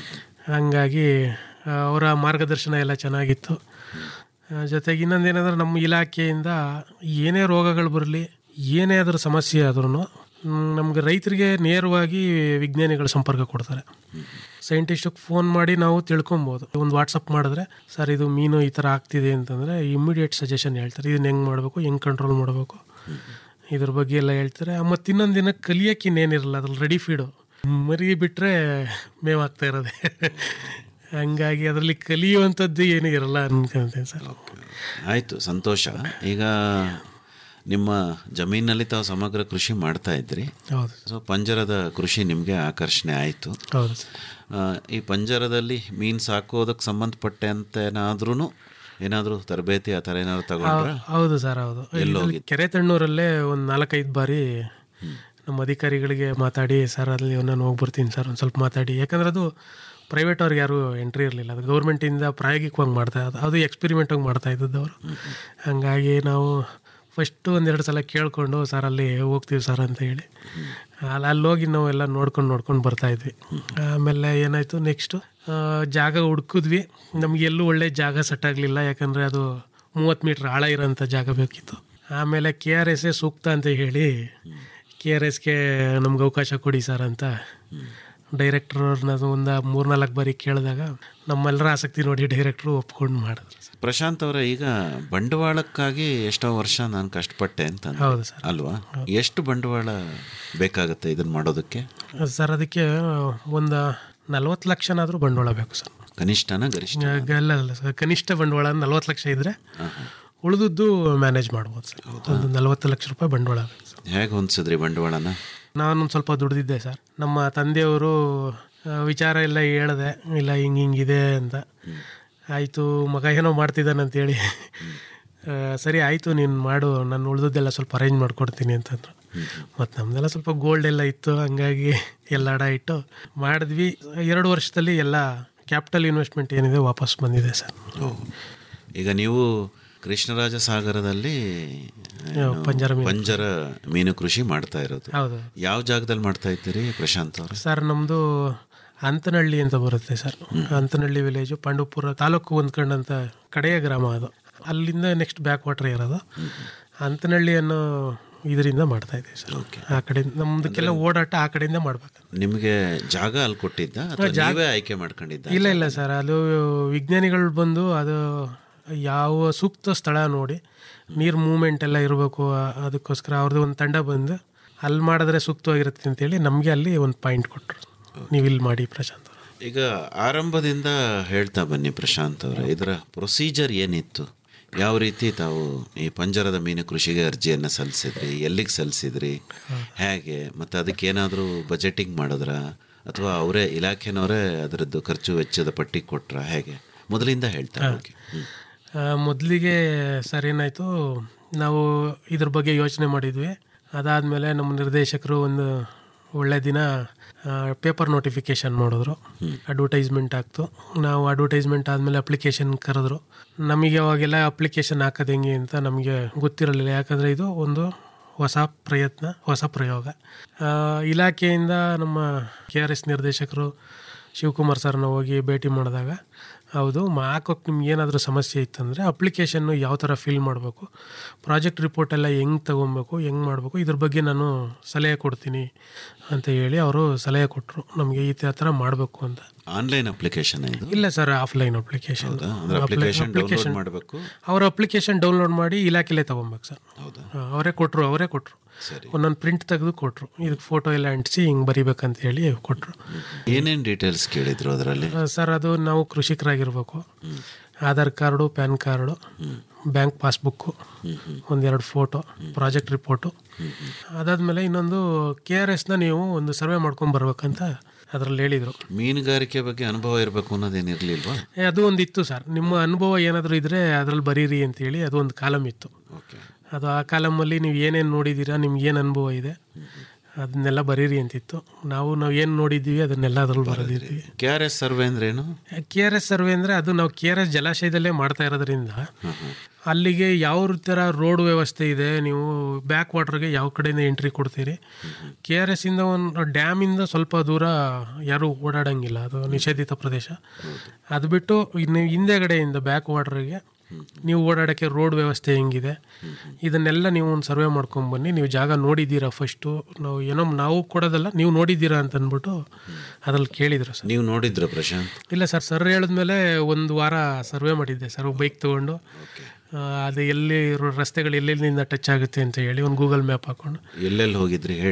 N: ಹಂಗಾಗಿ ಆ, ಅವರ ಮಾರ್ಗದರ್ಶನ ಎಲ್ಲ ಚೆನ್ನಾಗಿತ್ತು ಆ, ಜೊತೆಗೆ ಇನ್ನೊಂದೇನೆಂದ್ರೆ ನಮ್ಮ ಇಲಾಖೆಯಿಂದ ಏನೇ ರೋಗಗಳು ಬರಲಿ ಏನೇ ಅದರ ಸಮಸ್ಯೆ ಆದ್ರೂ ನಮಗೆ ರೈತರಿಗೆ ನೇರವಾಗಿ ವಿಜ್ಞಾನಿಗಳು ಸಂಪರ್ಕ ಕೊಡ್ತಾರೆ ಸೈಂಟಿಸ್ಟಿಗೆ ಫೋನ್ ಮಾಡಿ ನಾವು ತಿಳ್ಕೊಬೋದು ಒಂದು ವಾಟ್ಸಪ್ ಮಾಡಿದ್ರೆ ಸರ್ ಇದು ಮೀನು ಈ ಥರ ಆಗ್ತಿದೆ ಅಂತಂದರೆ ಇಮ್ಮಿಡಿಯೇಟ್ ಸಜೆಷನ್ ಹೇಳ್ತಾರೆ ಇದನ್ನ ಹೆಂಗೆ ಮಾಡಬೇಕು ಹೆಂಗೆ ಕಂಟ್ರೋಲ್ ಮಾಡಬೇಕು ಇದ್ರ ಬಗ್ಗೆ ಎಲ್ಲ ಹೇಳ್ತಾರೆ ಮತ್ತು ಇನ್ನೊಂದು ದಿನ ಕಲಿಯೋಕೆ ಇನ್ನೇನಿರಲ್ಲ ಅದ್ರಲ್ಲಿ ರೆಡಿ ಫೀಡು ಮರಿ ಬಿಟ್ಟರೆ ಮೇವ್ ಆಗ್ತಾ ಇರೋದೆ ಹಂಗಾಗಿ ಅದರಲ್ಲಿ ಕಲಿಯುವಂಥದ್ದು ಏನೂ ಇರಲ್ಲ ಅನ್ಕೊಂತೀನಿ ಸರ್
M: ಆಯಿತು ಸಂತೋಷ ಈಗ ನಿಮ್ಮ ಜಮೀನಲ್ಲಿ ತಾವು ಸಮಗ್ರ ಕೃಷಿ ಮಾಡ್ತಾ ಇದ್ರಿ
N: ಹೌದು
M: ಸೊ ಪಂಜರದ ಕೃಷಿ ನಿಮಗೆ ಆಕರ್ಷಣೆ ಆಯಿತು
N: ಹೌದು ಸರ್.
M: ಈ ಪಂಜರದಲ್ಲಿ ಮೀನು ಸಾಕೋದಕ್ಕೆ ಸಂಬಂಧಪಟ್ಟಂತೆ ಏನಾದ್ರೂ ಏನಾದರೂ ತರಬೇತಿ ಆ ಥರ ಏನಾದ್ರು ತಗೊಂಡ್ರ
N: ಹೌ- ಹೌದು ಸರ್ ಹೌದು
M: ಎಲ್ಲಿ
N: ಇಲ್ಲಿ
M: ಹೋಗಿದ್ದು?
N: ಕೆರೆ ತಣ್ಣೂರಲ್ಲೇ ಒಂದು ನಾಲ್ಕೈದು ಬಾರಿ ನಮ್ಮ ಅಧಿಕಾರಿಗಳಿಗೆ ಮಾತಾಡಿ ಸರ್ ಅಲ್ಲಿ ನಾನು ಹೋಗ್ಬರ್ತೀನಿ ಸರ್ ಒಂದು ಸ್ವಲ್ಪ ಮಾತಾಡಿ ಯಾಕಂದ್ರೆ ಅದು ಪ್ರೈವೇಟ್ ಅವ್ರಿಗೆ ಯಾರು ಎಂಟ್ರಿ ಇರಲಿಲ್ಲ ಅದು ಗೌರ್ಮೆಂಟಿಂದ ಪ್ರಾಯೋಗಿಕವಾಗಿ ಮಾಡ್ತಾ ಅದು ಅದು ಎಕ್ಸ್ಪೆರಿಮೆಂಟಾಗಿ ಮಾಡ್ತಾ ಇದ್ದದ್ದು ಅವರು ಹಂಗಾಗಿ ನಾವು ಫಸ್ಟು ಒಂದೆರಡು ಸಲ ಕೇಳಿಕೊಂಡು ಸರ್ ಅಲ್ಲಿ ಹೋಗ್ತೀವಿ ಸರ್ ಅಂತ ಹೇಳಿ ಅಲ್ಲಿ ಅಲ್ಲಿ ಹೋಗಿ ನಾವು ಎಲ್ಲ ನೋಡ್ಕೊಂಡು ನೋಡ್ಕೊಂಡು ಬರ್ತಾ ಇದ್ವಿ ಆಮೇಲೆ ಏನಾಯಿತು ನೆಕ್ಸ್ಟು ಜಾಗ ಹುಡ್ಕಿದ್ವಿ ನಮ್ಗೆ ಎಲ್ಲೂ ಒಳ್ಳೆ ಜಾಗ ಸೆಟ್ ಆಗಲಿಲ್ಲ ಯಾಕಂದರೆ ಅದು ಮೂವತ್ತು ಮೀಟ್ರ್ ಆಳ ಇರೋಂಥ ಜಾಗ ಬೇಕಿತ್ತು ಆಮೇಲೆ ಕೆ ಆರ್ ಎಸ್ಸೇ ಸೂಕ್ತ ಅಂತ ಹೇಳಿ ಕೆ ಆರ್ ಎಸ್ಗೆ ನಮ್ಗೆ ಅವಕಾಶ ಕೊಡಿ ಸರ್ ಅಂತ ಡೈರೆಕ್ಟ್ರವ್ರನ್ನ ಒಂದು ಮೂರ್ನಾಲ್ಕು ಬಾರಿ ಕೇಳಿದಾಗ ನಮ್ಮೆಲ್ಲರ ಆಸಕ್ತಿ ನೋಡಿ ಡೈರೆಕ್ಟ್ರು ಒಪ್ಕೊಂಡು ಮಾಡಿದ್ರು
M: ಪ್ರಶಾಂತ್ ಅವರ ಈಗ ಬಂಡವಾಳಕ್ಕಾಗಿ ಎಷ್ಟೋ ವರ್ಷ ನಾನು ಕಷ್ಟಪಟ್ಟೆ ಅಂತ ಅಂದ್ರಿ.
N: ಹೌದು ಸರ್.
M: ಅಲ್ವಾ ಎಷ್ಟು ಬಂಡವಾಳ ಬೇಕಾಗುತ್ತೆ ಇದನ್ನ ಮಾಡೋದಕ್ಕೆ
N: ಸರ್ ಅದಕ್ಕೆ ಒಂದು ನಲ್ವತ್ತು ಲಕ್ಷನಾದರೂ ಬಂಡವಾಳ ಬೇಕು ಸರ್
M: ಕನಿಷ್ಠನ ಗರಿಷ್ಠ
N: ಅಲ್ಲ ಅಲ್ಲ ಸರ್ ಕನಿಷ್ಠ ಬಂಡವಾಳ ನಲ್ವತ್ತು ಲಕ್ಷ ಇದ್ದರೆ ಉಳಿದದ್ದು ಮ್ಯಾನೇಜ್ ಮಾಡ್ಬೋದು ಸರ್ ಒಂದು ನಲ್ವತ್ತು ಲಕ್ಷ ರೂಪಾಯಿ ಬಂಡವಾಳ ಬೇಕು ಸರ್
M: ಹೇಗೆ ಹೊಂದಿಸಿದ್ರಿ ಬಂಡವಾಳನ
N: ನಾನೊಂದು ಸ್ವಲ್ಪ ದುಡ್ದಿದ್ದೆ ಸರ್ ನಮ್ಮ ತಂದೆಯವರು ಆ, ವಿಚಾರ ಎಲ್ಲ ಹೇಳಿದೆ ಇಲ್ಲ ಹಿಂಗೆ ಹಿಂಗಿದೆ ಅಂತ ಆಯಿತು ಮಗ ಏನೋ ಮಾಡ್ತಿದ್ದಾನೆ ಅಂತೇಳಿ ಆ, ಸರಿ ಆಯಿತು ನೀನು ಮಾಡು ನಾನು ಉಳಿದದ್ದೆಲ್ಲ ಸ್ವಲ್ಪ ಅರೇಂಜ್ ಮಾಡಿಕೊಡ್ತೀನಿ ಅಂತಂದ್ರು ಮತ್ತು ನಮ್ಮದೆಲ್ಲ ಸ್ವಲ್ಪ ಗೋಲ್ಡ್ ಎಲ್ಲ ಇತ್ತು ಹಂಗಾಗಿ ಎಲ್ಲ ಅಡ ಇಟ್ಟು ಮಾಡಿದ್ವಿ ಎರಡು ವರ್ಷದಲ್ಲಿ ಎಲ್ಲ ಕ್ಯಾಪಿಟಲ್ ಇನ್ವೆಸ್ಟ್ಮೆಂಟ್ ಏನಿದೆ ವಾಪಸ್ ಬಂದಿದೆ ಸರ್
M: ಈಗ ನೀವು ಕೃಷ್ಣರಾಜ ಸಾಗರದಲ್ಲಿ ಏನು,
N: ಪಂಜರ ಮೀನು.
M: ಪಂಜರ ಮೀನು ಕೃಷಿ ಮಾಡ್ತಾ ಇರೋದು
N: ಹೌದು
M: ಯಾವ ಜಾಗದಲ್ಲಿ ಮಾಡ್ತಾ ಇದ್ದೀರಿ ಪ್ರಶಾಂತ್ ಅವರು
N: ಸರ್ ನಮ್ಮದು ಅಂತನಹಳ್ಳಿ ಅಂತ ಬರುತ್ತೆ ಸರ್ ಅಂತನಹಳ್ಳಿ ವಿಲೇಜು ಪಾಂಡವಪುರ ತಾಲೂಕು ಹೊಂದ್ಕೊಂಡಂಥ ಕಡೆಯ ಗ್ರಾಮ ಅದು ಅಲ್ಲಿಂದ ನೆಕ್ಸ್ಟ್ ಬ್ಯಾಕ್ ವಾಟರ್ ಇರೋದು ಅಂತನಹಳ್ಳಿ ಅನ್ನೋ ಇದರಿಂದ ಮಾಡ್ತಾ ಇದ್ದೀವಿ ಸರ್ ಆ ಕಡೆ ನಮ್ದಕ್ಕೆಲ್ಲ ಓಡಾಟ ಆ ಕಡೆಯಿಂದ ಮಾಡ್ಬೇಕು
M: ನಿಮಗೆ ಜಾಗ ಅಲ್ಲಿ ಕೊಟ್ಟಿದ್ದ ಅಥವಾ
N: ಜಾಗ-
M: ನೀವೇ ಆಯ್ಕೆ ಮಾಡ್ಕೊಂಡಿದ್ದ
N: ಇಲ್ಲ ಇಲ್ಲ ಸರ್ ಅದು ವಿಜ್ಞಾನಿಗಳು ಬಂದು ಅದು ಯಾವ ಸೂಕ್ತ ಸ್ಥಳ ನೋಡಿ ನೀರು ಮೂಮೆಂಟ್ ಎಲ್ಲ ಇರಬೇಕು ಅದಕ್ಕೋಸ್ಕರ ಅವ್ರದ್ದು ಒಂದು ತಂಡ ಬಂದು ಅಲ್ಲಿ ಮಾಡಿದ್ರೆ ಸೂಕ್ತವಾಗಿರುತ್ತೆ ಅಂತೇಳಿ ನಮಗೆ ಅಲ್ಲಿ ಒಂದು ಪಾಯಿಂಟ್ ಕೊಟ್ಟರು ನೀವು ಇಲ್ಲಿ ಮಾಡಿ ಪ್ರಶಾಂತ್
M: ಈಗ ಆರಂಭದಿಂದ ಹೇಳ್ತಾ ಬನ್ನಿ ಪ್ರಶಾಂತ್ ಅವರೇ ಇದರ ಪ್ರೊಸೀಜರ್ ಏನಿತ್ತು ಯಾವ ರೀತಿ ತಾವು ಈ ಪಂಜರದ ಮೀನು ಕೃಷಿಗೆ ಅರ್ಜಿಯನ್ನು ಸಲ್ಲಿಸಿದ್ರಿ ಎಲ್ಲಿಗೆ ಸಲ್ಲಿಸಿದ್ರಿ ಹೇಗೆ ಮತ್ತು ಅದಕ್ಕೆ ಏನಾದರೂ ಬಜೆಟಿಂಗ್ ಮಾಡಿದ್ರಾ ಅಥವಾ ಅವರೇ ಇಲಾಖೆನವರೇ ಅದರದ್ದು ಖರ್ಚು ವೆಚ್ಚದ ಪಟ್ಟಿ ಕೊಟ್ರ ಹೇಗೆ ಮೊದಲಿಂದ ಹೇಳ್ತಾ ಹೋಗಿ ಹ್ಮ್.
N: ಮೊದಲಿಗೆ ಸರ್ ಏನಾಯಿತು ನಾವು ಇದ್ರ ಬಗ್ಗೆ ಯೋಚನೆ ಮಾಡಿದ್ವಿ ಅದಾದಮೇಲೆ ನಮ್ಮ ನಿರ್ದೇಶಕರು ಒಂದು ಒಳ್ಳೆ ದಿನ ಪೇಪರ್ ನೋಟಿಫಿಕೇಶನ್ ಮಾಡಿದ್ರು ಅಡ್ವರ್ಟೈಸ್ಮೆಂಟ್ ಆಗ್ತು ನಾವು ಅಡ್ವರ್ಟೈಸ್ಮೆಂಟ್ ಆದಮೇಲೆ ಅಪ್ಲಿಕೇಶನ್ ಕರೆದ್ರು ನಮಗೆ ಅವಾಗೆಲ್ಲ ಅಪ್ಲಿಕೇಶನ್ ಹಾಕೋದು ಹೆಂಗೆ ಅಂತ ನಮಗೆ ಗೊತ್ತಿರಲಿಲ್ಲ ಯಾಕಂದರೆ ಇದು ಒಂದು ಹೊಸ ಪ್ರಯತ್ನ ಹೊಸ ಪ್ರಯೋಗ ಆ, ಇಲಾಖೆಯಿಂದ ನಮ್ಮ ಕೆ ಆರ್ ಎಸ್ ನಿರ್ದೇಶಕರು ಶಿವಕುಮಾರ್ ಸರ್ನ ಹೋಗಿ ಭೇಟಿ ಮಾಡಿದಾಗ ಹೌದು ಮಾ- ಹಾಕೋಕ್ಕೆ ನಿಮ್ಗೆ ಏನಾದರೂ ಸಮಸ್ಯೆ ಇತ್ತಂದರೆ ಅಪ್ಲಿಕೇಶನ್ನು ಯಾವ ಥರ ಫಿಲ್ ಮಾಡಬೇಕು ಪ್ರಾಜೆಕ್ಟ್ ರಿಪೋರ್ಟ್ ಎಲ್ಲ ಹೆಂಗೆ ತೊಗೊಬೇಕು ಹೆಂಗೆ ಮಾಡಬೇಕು ಇದ್ರ ಬಗ್ಗೆ ನಾನು ಸಲಹೆ ಕೊಡ್ತೀನಿ ಅಂತ ಹೇಳಿ ಅವರು ಸಲಹೆ ಕೊಟ್ಟರು ನಮಗೆ ಈ ಥರ ಮಾಡಬೇಕು ಅಂತ
M: ಆನ್ಲೈನ್ ಅಪ್ಲಿಕೇಶನ್ ಇದು
N: ಇಲ್ಲ ಸರ್ ಆಫ್ಲೈನ್ ಅಪ್ಲಿಕೇಶನ್
M: ಅಂದ್ರೆ application download ಮಾಡ್ಬೇಕು?
N: ಅವ್ರ ಅಪ್ಲಿಕೇಶನ್ ಡೌನ್ಲೋಡ್ ಮಾಡಿ ಇಲಾಖೆಲೇ ತೊಗೊಬೇಕು ಸರ್ ಹಾ, ಅವರೇ ಕೊಟ್ಟರು ಅವರೇ ಕೊಟ್ಟರು ಒಂದೊಂದು ಪ್ರಿಂಟ್ ತೆಗೆದು ಕೊಟ್ಟರು ಇದಕ್ಕೆ ಫೋಟೋ ಎಲ್ಲ ಅಂಟಿಸಿ ಹಿಂಗೆ ಬರಿಬೇಕಂತ ಹೇಳಿ ಕೊಟ್ಟರು
M: ಏನೇನು ಡೀಟೇಲ್ಸ್ ಕೇಳಿದ್ರು ಅದರಲ್ಲಿ
N: ಸರ್ ಅದು ನಾವು ಕೃಷಿಕರಾಗಿರ್ಬೇಕು Aadhaar card PAN card bank passbook ಒಂದೆರಡು ಫೋಟೋ ಪ್ರಾಜೆಕ್ಟ್ ರಿಪೋರ್ಟು ಅದಾದಮೇಲೆ ಇನ್ನೊಂದು ಕೆ ಆರ್ ಎಸ್ನ ನೀವು ಒಂದು ಸರ್ವೆ ಮಾಡ್ಕೊಂಡು ಬರ್ಬೇಕಂತ ಅದರಲ್ಲಿ ಹೇಳಿದರು
M: ಮೀನುಗಾರಿಕೆ ಬಗ್ಗೆ ಅನುಭವ ಇರಬೇಕು ಅನ್ನೋದೇನಿರ್ಲಿಲ್ವಾ
N: ಏ, ಅದು ಒಂದು ಇತ್ತು ಸರ್ ನಿಮ್ಮ ಅನುಭವ ಏನಾದರೂ ಇದ್ದರೆ ಅದ್ರಲ್ಲಿ ಬರೀರಿ ಅಂತೇಳಿ ಅದು ಒಂದು ಕಾಲಮ್ ಇತ್ತು ಅದು ಆ ಕಾಲಮಲ್ಲಿ ನೀವು ಏನೇನು ನೋಡಿದ್ದೀರಾ ನಿಮ್ಗೆ ಏನು ಅನುಭವ ಇದೆ ಅದನ್ನೆಲ್ಲ ಬರೀರಿ ಅಂತಿತ್ತು ನಾವು ನಾವು ಏನು ನೋಡಿದ್ದೀವಿ ಅದನ್ನೆಲ್ಲ ಅದ್ರಲ್ಲಿ ಬರೆದಿರ್ತೀವಿ
M: ಕೆ ಆರ್ ಎಸ್ ಸರ್ವೆ ಅಂದ್ರೆ ಏನು
N: ಕೆ ಆರ್ ಎಸ್ ಸರ್ವೆ ಅಂದರೆ ಅದು ನಾವು ಕೆ ಆರ್ ಎಸ್ ಜಲಾಶಯದಲ್ಲೇ ಮಾಡ್ತಾ ಇರೋದ್ರಿಂದ ಅಲ್ಲಿಗೆ ಯಾವ ಥರ ರೋಡ್ ವ್ಯವಸ್ಥೆ ಇದೆ ನೀವು ಬ್ಯಾಕ್ ವಾಟರ್ಗೆ ಯಾವ ಕಡೆಯಿಂದ ಎಂಟ್ರಿ ಕೊಡ್ತೀರಿ ಕೆ ಆರ್ ಎಸ್ ಇಂದ ಒಂದು ಡ್ಯಾಮಿಂದ ಸ್ವಲ್ಪ ದೂರ ಯಾರೂ ಓಡಾಡಂಗಿಲ್ಲ ಅದು ನಿಷೇಧಿತ ಪ್ರದೇಶ ಅದು ಬಿಟ್ಟು ಇನ್ನು ಹಿಂದೆಗಡೆಯಿಂದ ಬ್ಯಾಕ್ ವಾಟರ್ಗೆ ನೀವು ಓಡಾಡೋಕ್ಕೆ ರೋಡ್ ವ್ಯವಸ್ಥೆ ಹೆಂಗಿದೆ ಇದನ್ನೆಲ್ಲ ನೀವು ಒಂದು ಸರ್ವೆ ಮಾಡ್ಕೊಂಬನ್ನಿ ನೀವು ಜಾಗ ನೋಡಿದ್ದೀರಾ ಫಸ್ಟು ನಾವು ಏನೋ ನಾವು ಕೊಡೋದಲ್ಲ ನೀವು ನೋಡಿದ್ದೀರಾ ಅಂತ ಅಂದ್ಬಿಟ್ಟು ಅದ್ರಲ್ಲಿ ಕೇಳಿದ್ರು ಸರ್
M: ನೀವು ನೋಡಿದ್ರ ಪ್ರಶಾಂತ್
N: ಇಲ್ಲ ಸರ್ ಸರ್ ಹೇಳಿದ್ಮೇಲೆ ಒಂದು ವಾರ ಸರ್ವೆ ಮಾಡಿದ್ದೆ ಸರ್ ಬೈಕ್ ತೊಗೊಂಡು ಆ, ಅದು ಎಲ್ಲಿ ರೋ- ರಸ್ತೆಗಳು ಎಲ್ಲೆಲ್ಲಿಂದ ಟಚ್ ಆಗುತ್ತೆ ಅಂತ ಹೇಳಿ ಒಂದು ಗೂಗಲ್ ಮ್ಯಾಪ್ ಹಾಕೊಂಡು
M: ಎಲ್ಲೆಲ್ಲಿ ಹೋಗಿದ್ರಿ ಹೇಳಿ